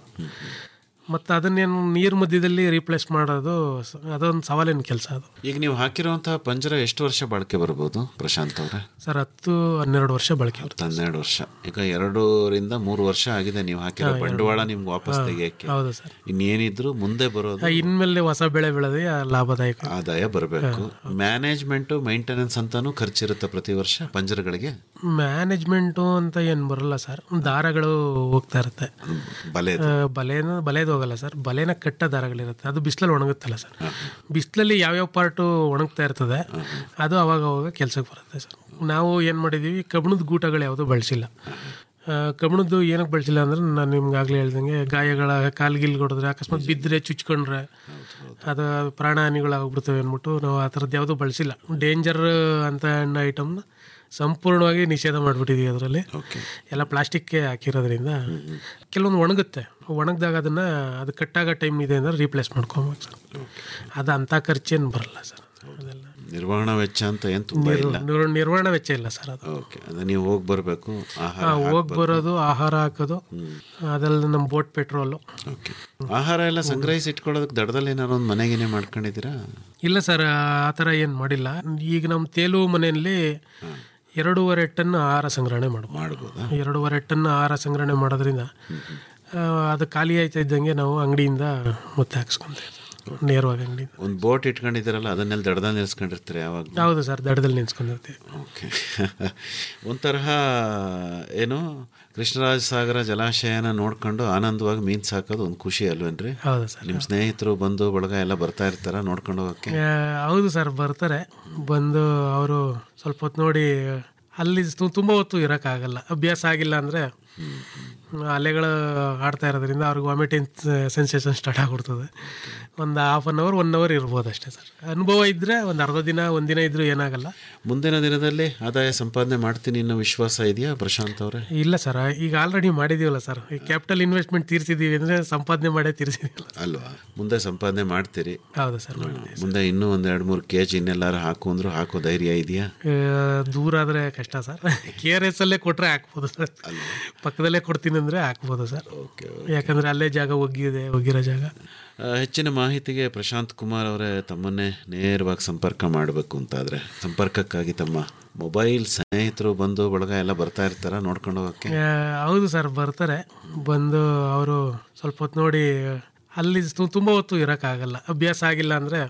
N: ಮತ್ತು ಅದನ್ನೇನು ನೀರು ಮಧ್ಯದಲ್ಲಿ ರೀಪ್ಲೇಸ್ ಮಾಡೋದು ಸ- ಅದೊಂದು ಸವಾಲಿನ ಕೆಲಸ ಅದು
M: ಈಗ ನೀವು ಹಾಕಿರುವಂತಹ ಪಂಜರ ಎಷ್ಟು ವರ್ಷ ಬಾಳಿಕೆ ಬರ್ಬೋದು ಪ್ರಶಾಂತ್ ಅವರೇ
N: ಸರ್ ಹತ್ತು ಹನ್ನೆರಡು ವರ್ಷ ಬಳಕೆ ಬರುತ್ತೆ
M: ಹನ್ನೆರಡು ವರ್ಷ ಈಗ ಎರಡೂರಿಂದ ಮೂರು ವರ್ಷ ಆಗಿದೆ ನೀವು ಹಾಕಿರೋ
N: ಹಾ, ಎರಡು.
M: ಬಂಡವಾಳ ನಿಮ್ಗೆ ವಾಪಸ್
N: ಹಾ,
M: ತೆಗಿಯಕ್ಕೆ
N: ಹೌದು ಸರ್.
M: ಇನ್ನೇನಿದ್ರು ಮುಂದೆ ಬರೋದು
N: ಆ, ಇನ್ಮೇಲೆ ಹೊಸ ಬೆಳೆ ಬೆಳೆದ್ರೆ ಆ ಲಾಭದಾಯಕ
M: ಆದಾಯ ಬರಬೇಕು ಮ್ಯಾನೇಜ್ಮೆಂಟ್ ಮೇಂಟೆನೆನ್ಸ್ ಅಂತಾನು ಖರ್ಚಿರುತ್ತೆ ಪ್ರತಿ ವರ್ಷ ಪಂಜರಗಳಿಗೆ
N: ಮ್ಯಾನೇಜ್ಮೆಂಟು ಅಂತ ಏನು ಬರಲ್ಲ ಸರ್ ದಾರಗಳು ಹೋಗ್ತಾ ಇರುತ್ತೆ
M: ಬಲೆ
N: ಆ, ಬಲೆನ ಬಲೆದು ಹೋಗಲ್ಲ ಸರ್ ಬಲೆನ ಕಟ್ಟ ದಾರಗಳಿರುತ್ತೆ ಅದು ಬಿಸಿಲಲ್ಲಿ ಒಣಗುತ್ತಲ್ಲ ಸರ್ ಬಿಸಿಲಲ್ಲಿ ಯಾವ್ಯಾವ ಪಾರ್ಟು ಒಣಗ್ತಾ ಇರ್ತದೆ ಅದು ಅವಾಗ ಅವಾಗ ಕೆಲ್ಸಕ್ಕೆ ಬರುತ್ತೆ ಸರ್ ನಾವು ಏನು ಮಾಡಿದ್ದೀವಿ ಕಬ್ಬಣದ ಗೂಟಗಳು ಯಾವುದೂ ಬಳಸಿಲ್ಲ ಆ, ಕಬ್ಬಣದ್ದು ಏನಕ್ಕೆ ಬಳಸಿಲ್ಲ ಅಂದ್ರೆ ನಾನು ನಿಮ್ಗೆ ಆಗಲೇ ಹೇಳ್ದಂಗೆ ಗಾಯಗಳ ಕಾಲ್ಗಿಲ್ ಹೊಡೆದ್ರೆ ಅಕಸ್ಮಾತ್ ಬಿದ್ದರೆ ಚುಚ್ಕೊಂಡ್ರೆ ಅದು ಪ್ರಾಣಹಾನಿಗಳಾಗ್ಬಿಡ್ತವೆ ಅಂದ್ಬಿಟ್ಟು ನಾವು ಆ ಥರದ್ದು ಯಾವುದೂ ಬಳಸಿಲ್ಲ ಡೇಂಜರ್ ಅಂತ ಅನ್ನೋ ಐಟಮ್ನ ಸಂಪೂರ್ಣವಾಗಿ ನಿಷೇಧ ಮಾಡಿಬಿಟ್ಟಿದ್ದೀವಿ ಅದರಲ್ಲಿ ಎಲ್ಲ ಪ್ಲಾಸ್ಟಿಕ್ಗೆ ಹಾಕಿರೋದ್ರಿಂದ ಕೆಲವೊಂದು ಒಣಗುತ್ತೆ ಒಣಗಿದಾಗ ಅದನ್ನು ಅದು ಕಟ್ಟಾಗೋ ಟೈಮ್ ಇದೆ ಅಂದ್ರೆ ರೀಪ್ಲೇಸ್ ಮಾಡ್ಕೊಬೇಕು ಸರ್ ಅದು ಅಂಥ ಖರ್ಚೇನು ಬರಲ್ಲ ಸರ್ ಅದೆಲ್ಲ
M: ನಿರ್ವಹಣಾ ವೆಚ್ಚ ಅಂತ ಏನು ತುಂಬಾ
N: ನಿರ್-
M: ಇಲ್ಲ
N: ನಿರ್- ನಿರ್ವಹಣಾ ವೆಚ್ಚ ಇಲ್ಲ ಸರ್ ಅದು
M: ಓಕೆ ಅದೇ ನೀವು ಹೋಗಿ ಬರಬೇಕು ಆಹಾರ
N: ಹೋಗಿ
M: ಹಾಕ್ಬೇಕು.
N: ಬರೋದು ಆಹಾರ ಹಾಕೋದು ಅದೆಲ್ಲ ನಮ್ಮ ಬೋಟ್ ಪೆಟ್ರೋಲು
M: ಓಕೆ ಆಹಾರ ಎಲ್ಲ ಸಂಗ್ರಹಿಸಿ ಇಟ್ಕೊಳ್ಳೋದಕ್ಕೆ ದಡದಲ್ಲಿ ಏನಾರು ಒಂದು ಮನೆಗೇನೆ ಮಾಡ್ಕೊಂಡಿದ್ದೀರಾ
N: ಇಲ್ಲ ಸರ್ ಆ ಥರ ಏನು ಮಾಡಿಲ್ಲ ಈಗ ನಮ್ಮ ತೇಲು ಮನೆಯಲ್ಲಿ ಎರಡೂವರೆ ಟನ್ ಆಹಾರ ಸಂಗ್ರಹಣೆ ಮಾಡ್ಬೋದು
L: ಮಾಡ್ಬೋದಾ
N: ಎರಡೂವರೆ ಟನ್ ಆಹಾರ ಸಂಗ್ರಹಣೆ ಮಾಡೋದ್ರಿಂದ ಆ, ಅದು ಖಾಲಿ ಆಯ್ತಾ ಇದ್ದಂಗೆ ನಾವು ಅಂಗಡಿಯಿಂದ ಮತ್ತೆ ಹಾಕ್ಸ್ಕೊಂತೀವಿ ನೇರವಾಗಿ ಅಂಗಡಿಯಿಂದ
L: ಒಂದು ಬೋಟ್ ಇಟ್ಕೊಂಡಿದ್ದೀರಲ್ಲ ಅದನ್ನೆಲ್ಲ ದಡದಲ್ಲಿ ನಿಲ್ಸ್ಕೊಂಡಿರ್ತೀರಿ ಯಾವಾಗ
N: ಹೌದು ಸರ್ ದಡದಲ್ಲಿ ನಿಲ್ಸ್ಕೊಂಡಿರ್ತೀವಿ
L: ಓಕೆ ಒಂಥರಹ ಏನು ಕೃಷ್ಣರಾಜ ಸಾಗರ ಜಲಾಶಯನ ನೋಡ್ಕೊಂಡು ಆನಂದವಾಗಿ ಮೀನು ಸಾಕೋದು ಒಂದು ಖುಷಿ ಅಲ್ವೇನ್ರಿ
N: ಹೌದು ಸರ್
L: ನಿಮ್ಮ ಸ್ನೇಹಿತರು ಬಂಧು ಬಳಗ ಎಲ್ಲ ಬರ್ತಾ ಇರ್ತಾರ ನೋಡ್ಕೊಂಡು ಹೋಗಕ್ಕೆ
N: ಆ, ಹೌದು ಸರ್ ಬರ್ತಾರೆ ಬಂದು ಅವರು ಸ್ವಲ್ಪ ಹೊತ್ತು ನೋಡಿ ಅಲ್ಲಿ ತು- ತುಂಬ ಹೊತ್ತು ಇರೋಕ್ಕಾಗಲ್ಲ ಅಭ್ಯಾಸ ಆಗಿಲ್ಲ ಅಂದರೆ ಅಲೆಗಳು ಆಡ್ತಾ ಇರೋದ್ರಿಂದ ಅವ್ರಿಗೆ ವಾಮಿಟಿಂಗ್ ಸೆನ್ಸೇಷನ್ ಸ್ಟಾರ್ಟ್ ಆಗಿಬಿಡ್ತದೆ ಒಂದು half an hour one hour ಇರ್ಬೋದು ಅಷ್ಟೇ ಸರ್ ಅನುಭವ ಇದ್ದರೆ ಒಂದು ಅರ್ಧ ದಿನ ಒಂದಿನ ಇದ್ರೂ ಏನಾಗಲ್ಲ
L: ಮುಂದಿನ ದಿನದಲ್ಲಿ ಆದಾಯ ಸಂಪಾದನೆ ಮಾಡ್ತೀನಿ ಅನ್ನೋ ವಿಶ್ವಾಸ ಇದೆಯಾ ಪ್ರಶಾಂತ್ ಅವರೇ
N: ಇಲ್ಲ ಸರ್ ಈಗ ಆಲ್ರೆಡಿ ಮಾಡಿದ್ದೀವಲ್ಲ ಸರ್ ಈ ಕ್ಯಾಪಿಟಲ್ ಇನ್ವೆಸ್ಟ್ಮೆಂಟ್ ತೀರ್ಸಿದ್ದೀವಿ ಅಂದರೆ ಸಂಪಾದನೆ ಮಾಡೇ ತೀರ್ಸಿದ್ದೀವಲ್ಲ
L: ಅಲ್ವಾ ಮುಂದೆ ಸಂಪಾದನೆ ಮಾಡ್ತೀರಿ
N: ಹೌದು ಸರ್ ಮಾಡಿದ್ದೀವಿ
L: ಮುಂದೆ ಇನ್ನೂ ಒಂದು ಎರಡು ಮೂರು ಕೆ ಜಿ ಇನ್ನೆಲ್ಲಾರು ಹಾಕು ಅಂದ್ರು ಹಾಕೋ ಧೈರ್ಯ ಇದೆಯಾ
N: ಆ, ದೂರ ಆದರೆ ಕಷ್ಟ ಸರ್ ಕೆ ಆರ್ ಎಸ್ ಅಲ್ಲೇ ಕೊಟ್ಟರೆ ಹಾಕ್ಬೋದು ಸರ್ ಪಕ್ಕದಲ್ಲೇ ಕೊಡ್ತೀನಿ ಅಂದರೆ ಹಾಕ್ಬೋದು ಸರ್ ಯಾಕಂದರೆ ಅಲ್ಲೇ ಜಾಗ ಒಗ್ಗಿದೆ ಒಗ್ಗಿರೋ ಜಾಗ
L: ಆ, ಹೆಚ್ಚಿನ ಮಾಹಿತಿಗೆ ಪ್ರಶಾಂತ್ ಕುಮಾರ್ ಅವರೇ ತಮ್ಮನ್ನೇ ನೇರವಾಗಿ ಸಂಪರ್ಕ ಮಾಡಬೇಕು ಅಂತಾದರೆ ಸಂಪರ್ಕಕ್ಕಾಗಿ ತಮ್ಮ ಮೊಬೈಲ್ ಸ್ನೇಹಿತರು ಬಂಧು ಬಳಗ ಎಲ್ಲ ಬರ್ತಾ ಇರ್ತಾರ ನೋಡ್ಕೊಂಡು ಹೋಗಕ್ಕೆ
N: ಆ, ಹೌದು ಸರ್ ಬರ್ತಾರೆ ಬಂದು ಅವರು ಸ್ವಲ್ಪ ಹೊತ್ತು ನೋಡಿ ಅಲ್ಲಿ ತು- ತುಂಬ ಹೊತ್ತು ಇರೋಕ್ಕಾಗಲ್ಲ ಅಭ್ಯಾಸ ಆಗಿಲ್ಲ ಅಂದರೆ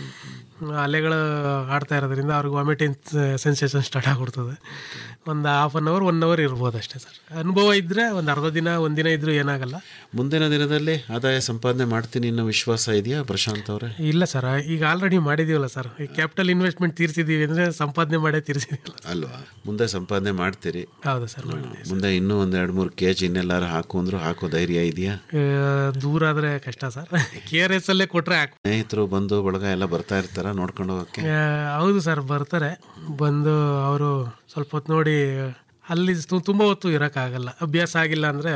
N: ಅಲೆಗಳು ಆಡ್ತಾ ಇರೋದ್ರಿಂದ ಅವ್ರಿಗೆ ವಾಮಿಟಿಂಗ್ ಸೆನ್ಸೇಷನ್ ಸ್ಟಾರ್ಟ್ ಆಗಿಬಿಡ್ತದೆ ಒಂದು half an hour one hour ಇರ್ಬೋದು ಅಷ್ಟೇ ಸರ್ ಅನುಭವ ಇದ್ದರೆ ಒಂದು ಅರ್ಧ ದಿನ ಒಂದಿನ ಇದ್ರೂ ಏನಾಗಲ್ಲ
L: ಮುಂದಿನ ದಿನದಲ್ಲಿ ಆದಾಯ ಸಂಪಾದನೆ ಮಾಡ್ತೀನಿ ಅನ್ನೋ ವಿಶ್ವಾಸ ಇದೆಯಾ ಪ್ರಶಾಂತ್ ಅವರೇ
N: ಇಲ್ಲ ಸರ್ ಈಗ ಆಲ್ರೆಡಿ ಮಾಡಿದ್ದೀವಲ್ಲ ಸರ್ ಈ ಕ್ಯಾಪಿಟಲ್ ಇನ್ವೆಸ್ಟ್ಮೆಂಟ್ ತೀರ್ಸಿದ್ದೀವಿ ಅಂದರೆ ಸಂಪಾದನೆ ಮಾಡೇ ತೀರ್ಸಿದ್ದೀವಲ್ಲ
L: ಅಲ್ವಾ ಮುಂದೆ ಸಂಪಾದನೆ ಮಾಡ್ತೀರಿ
N: ಹೌದು ಸರ್ ಮಾಡಿದ್ದೀವಿ
L: ಮುಂದೆ ಇನ್ನೂ ಒಂದು ಎರಡು ಮೂರು ಕೆ ಜಿ ಇನ್ನೆಲ್ಲಾರು ಹಾಕು ಅಂದ್ರು ಹಾಕೋ ಧೈರ್ಯ ಇದೆಯಾ
N: ಆ, ದೂರ ಆದರೆ ಕಷ್ಟ ಸರ್ ಕೆ ಆರ್ ಎಸ್ ಅಲ್ಲೇ ಕೊಟ್ಟರೆ ಹಾಕ್
L: ಸ್ನೇಹಿತರು ಬಂಧು ಬಳಗ ಎಲ್ಲ ಬರ್ತಾ ಇರ್ತಾರ ನೋಡ್ಕೊಂಡು ಹೋಗಕ್ಕೆ
N: ಆ, ಹೌದು ಸರ್ ಬರ್ತಾರೆ ಬಂದು ಅವರು ಸ್ವಲ್ಪ ಹೊತ್ತು ನೋಡಿ ಅಲ್ಲಿ ತು- ತುಂಬ ಹೊತ್ತು ಇರೋಕ್ಕಾಗಲ್ಲ ಅಭ್ಯಾಸ ಆಗಿಲ್ಲ ಅಂದರೆ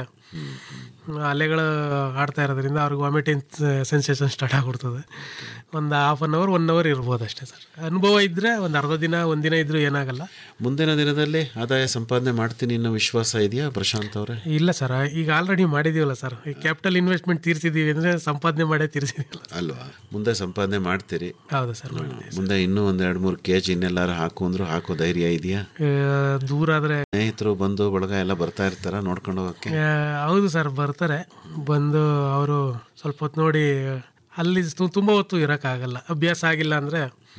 N: ಅಲೆಗಳು ಆಡ್ತಾ ಇರೋದ್ರಿಂದ ಅವ್ರಿಗೆ ವಾಮಿಟಿಂಗ್ ಸೆನ್ಸೇಷನ್ ಸ್ಟಾರ್ಟ್ ಆಗಿಬಿಡ್ತದೆ ಒಂದು half an hour one hour ಇರ್ಬೋದು ಅಷ್ಟೇ ಸರ್ ಅನುಭವ ಇದ್ದರೆ ಒಂದು ಅರ್ಧ ದಿನ ಒಂದಿನ ಇದ್ರೂ ಏನಾಗಲ್ಲ
L: ಮುಂದಿನ ದಿನದಲ್ಲಿ ಆದಾಯ ಸಂಪಾದನೆ ಮಾಡ್ತೀನಿ ಅನ್ನೋ ವಿಶ್ವಾಸ ಇದೆಯಾ ಪ್ರಶಾಂತ್ ಅವರೇ
N: ಇಲ್ಲ ಸರ್ ಈಗ ಆಲ್ರೆಡಿ ಮಾಡಿದ್ದೀವಲ್ಲ ಸರ್ ಈ ಕ್ಯಾಪಿಟಲ್ ಇನ್ವೆಸ್ಟ್ಮೆಂಟ್ ತೀರ್ಸಿದ್ದೀವಿ ಅಂದರೆ ಸಂಪಾದನೆ ಮಾಡೇ ತೀರ್ಸಿದ್ದೀವಲ್ಲ
L: ಅಲ್ವಾ ಮುಂದೆ ಸಂಪಾದನೆ ಮಾಡ್ತೀರಿ
N: ಹೌದು ಸರ್ ಮಾಡಿದ್ದೀವಿ
L: ಮುಂದೆ ಇನ್ನೂ ಒಂದು ಎರಡು ಮೂರು ಕೆ ಜಿ ಇನ್ನೆಲ್ಲಾರು ಹಾಕು ಅಂದ್ರು ಹಾಕೋ ಧೈರ್ಯ ಇದೆಯಾ
N: ಆ, ದೂರ ಆದರೆ
L: ಸ್ನೇಹಿತರು ಬಂಧು ಬಳಗ ಎಲ್ಲ ಬರ್ತಾ ಇರ್ತಾರ ನೋಡ್ಕೊಂಡು ಹೋಗಕ್ಕೆ
N: ಆ, ಹೌದು ಸರ್ ಬರ್ತಾರೆ ಬಂದು ಅವರು ಸ್ವಲ್ಪ ಹೊತ್ತು ನೋಡಿ ಅಲ್ಲಿ ತು- ತುಂಬ ಹೊತ್ತು ಇರೋಕ್ಕಾಗಲ್ಲ ಅಭ್ಯಾಸ ಆಗಿಲ್ಲ ಅಂದರೆ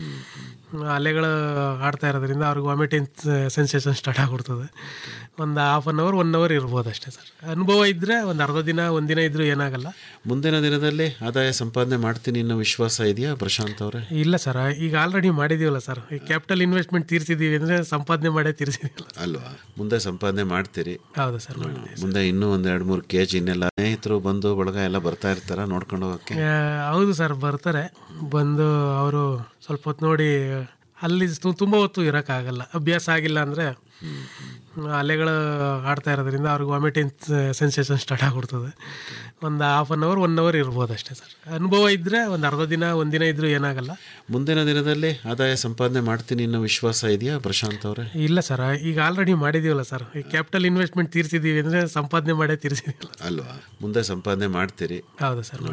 N: ಅಲೆಗಳು ಆಡ್ತಾ ಇರೋದ್ರಿಂದ ಅವ್ರಿಗೆ ವಾಮಿಟಿಂಗ್ ಸೆನ್ಸೇಷನ್ ಸ್ಟಾರ್ಟ್ ಆಗಿಬಿಡ್ತದೆ ಒಂದು half an hour one hour ಇರ್ಬೋದು ಅಷ್ಟೇ ಸರ್ ಅನುಭವ ಇದ್ದರೆ ಒಂದು ಅರ್ಧ ದಿನ ಒಂದಿನ ಇದ್ರೂ ಏನಾಗಲ್ಲ
L: ಮುಂದಿನ ದಿನದಲ್ಲಿ ಆದಾಯ ಸಂಪಾದನೆ ಮಾಡ್ತೀನಿ ಅನ್ನೋ ವಿಶ್ವಾಸ ಇದೆಯಾ ಪ್ರಶಾಂತ್ ಅವರೇ
N: ಇಲ್ಲ ಸರ್ ಈಗ ಆಲ್ರೆಡಿ ಮಾಡಿದ್ದೀವಲ್ಲ ಸರ್ ಈ ಕ್ಯಾಪಿಟಲ್ ಇನ್ವೆಸ್ಟ್ಮೆಂಟ್ ತೀರ್ಸಿದ್ದೀವಿ ಅಂದರೆ ಸಂಪಾದನೆ ಮಾಡೇ ತೀರ್ಸಿದ್ದೀವಲ್ಲ
L: ಅಲ್ವಾ ಮುಂದೆ ಸಂಪಾದನೆ ಮಾಡ್ತೀರಿ
N: ಹೌದು ಸರ್ ಮಾಡಿದ್ದೀವಿ
L: ಮುಂದೆ ಇನ್ನೂ ಒಂದು ಎರಡು ಮೂರು ಕೆ ಜಿ ಇನ್ನೆಲ್ಲ ಸ್ನೇಹಿತರು ಬಂಧು ಬಳಗ ಎಲ್ಲ ಬರ್ತಾ ಇರ್ತಾರ ನೋಡ್ಕೊಂಡು ಹೋಗಕ್ಕೆ
N: ಆ, ಹೌದು ಸರ್ ಬರ್ತಾರೆ ಬಂದು ಅವರು ಸ್ವಲ್ಪ ಹೊತ್ತು ನೋಡಿ ಅಲ್ಲಿ ತು- ತುಂಬ ಹೊತ್ತು ಇರೋಕ್ಕಾಗಲ್ಲ ಅಭ್ಯಾಸ ಆಗಿಲ್ಲ ಅಂದರೆ ಅಲೆಗಳು ಆಡ್ತಾ ಇರೋದ್ರಿಂದ ಅವ್ರಿಗೆ ವಾಮಿಟಿಂಗ್ ಸೆನ್ಸೇಷನ್ ಸ್ಟಾರ್ಟ್ ಆಗಿಬಿಡ್ತದೆ ಒಂದು half an hour one hour ಇರ್ಬೋದು ಅಷ್ಟೇ ಸರ್ ಅನುಭವ ಇದ್ದರೆ ಒಂದು ಅರ್ಧ ದಿನ ಒಂದಿನ ಇದ್ರೂ ಏನಾಗಲ್ಲ
L: ಮುಂದಿನ ದಿನದಲ್ಲಿ ಆದಾಯ ಸಂಪಾದನೆ ಮಾಡ್ತೀನಿ ಅನ್ನೋ ವಿಶ್ವಾಸ ಇದೆಯಾ ಪ್ರಶಾಂತ್ ಅವರೇ
N: ಇಲ್ಲ ಸರ್ ಈಗ ಆಲ್ರೆಡಿ ಮಾಡಿದ್ದೀವಲ್ಲ ಸರ್ ಈ ಕ್ಯಾಪಿಟಲ್ ಇನ್ವೆಸ್ಟ್ಮೆಂಟ್ ತೀರ್ಸಿದ್ದೀವಿ ಅಂದರೆ ಸಂಪಾದನೆ ಮಾಡೇ ತೀರ್ಸಿದ್ದೀವಲ್ಲ
L: ಅಲ್ವಾ ಮುಂದೆ ಸಂಪಾದನೆ ಮಾಡ್ತೀರಿ
N: ಹೌದು ಸರ್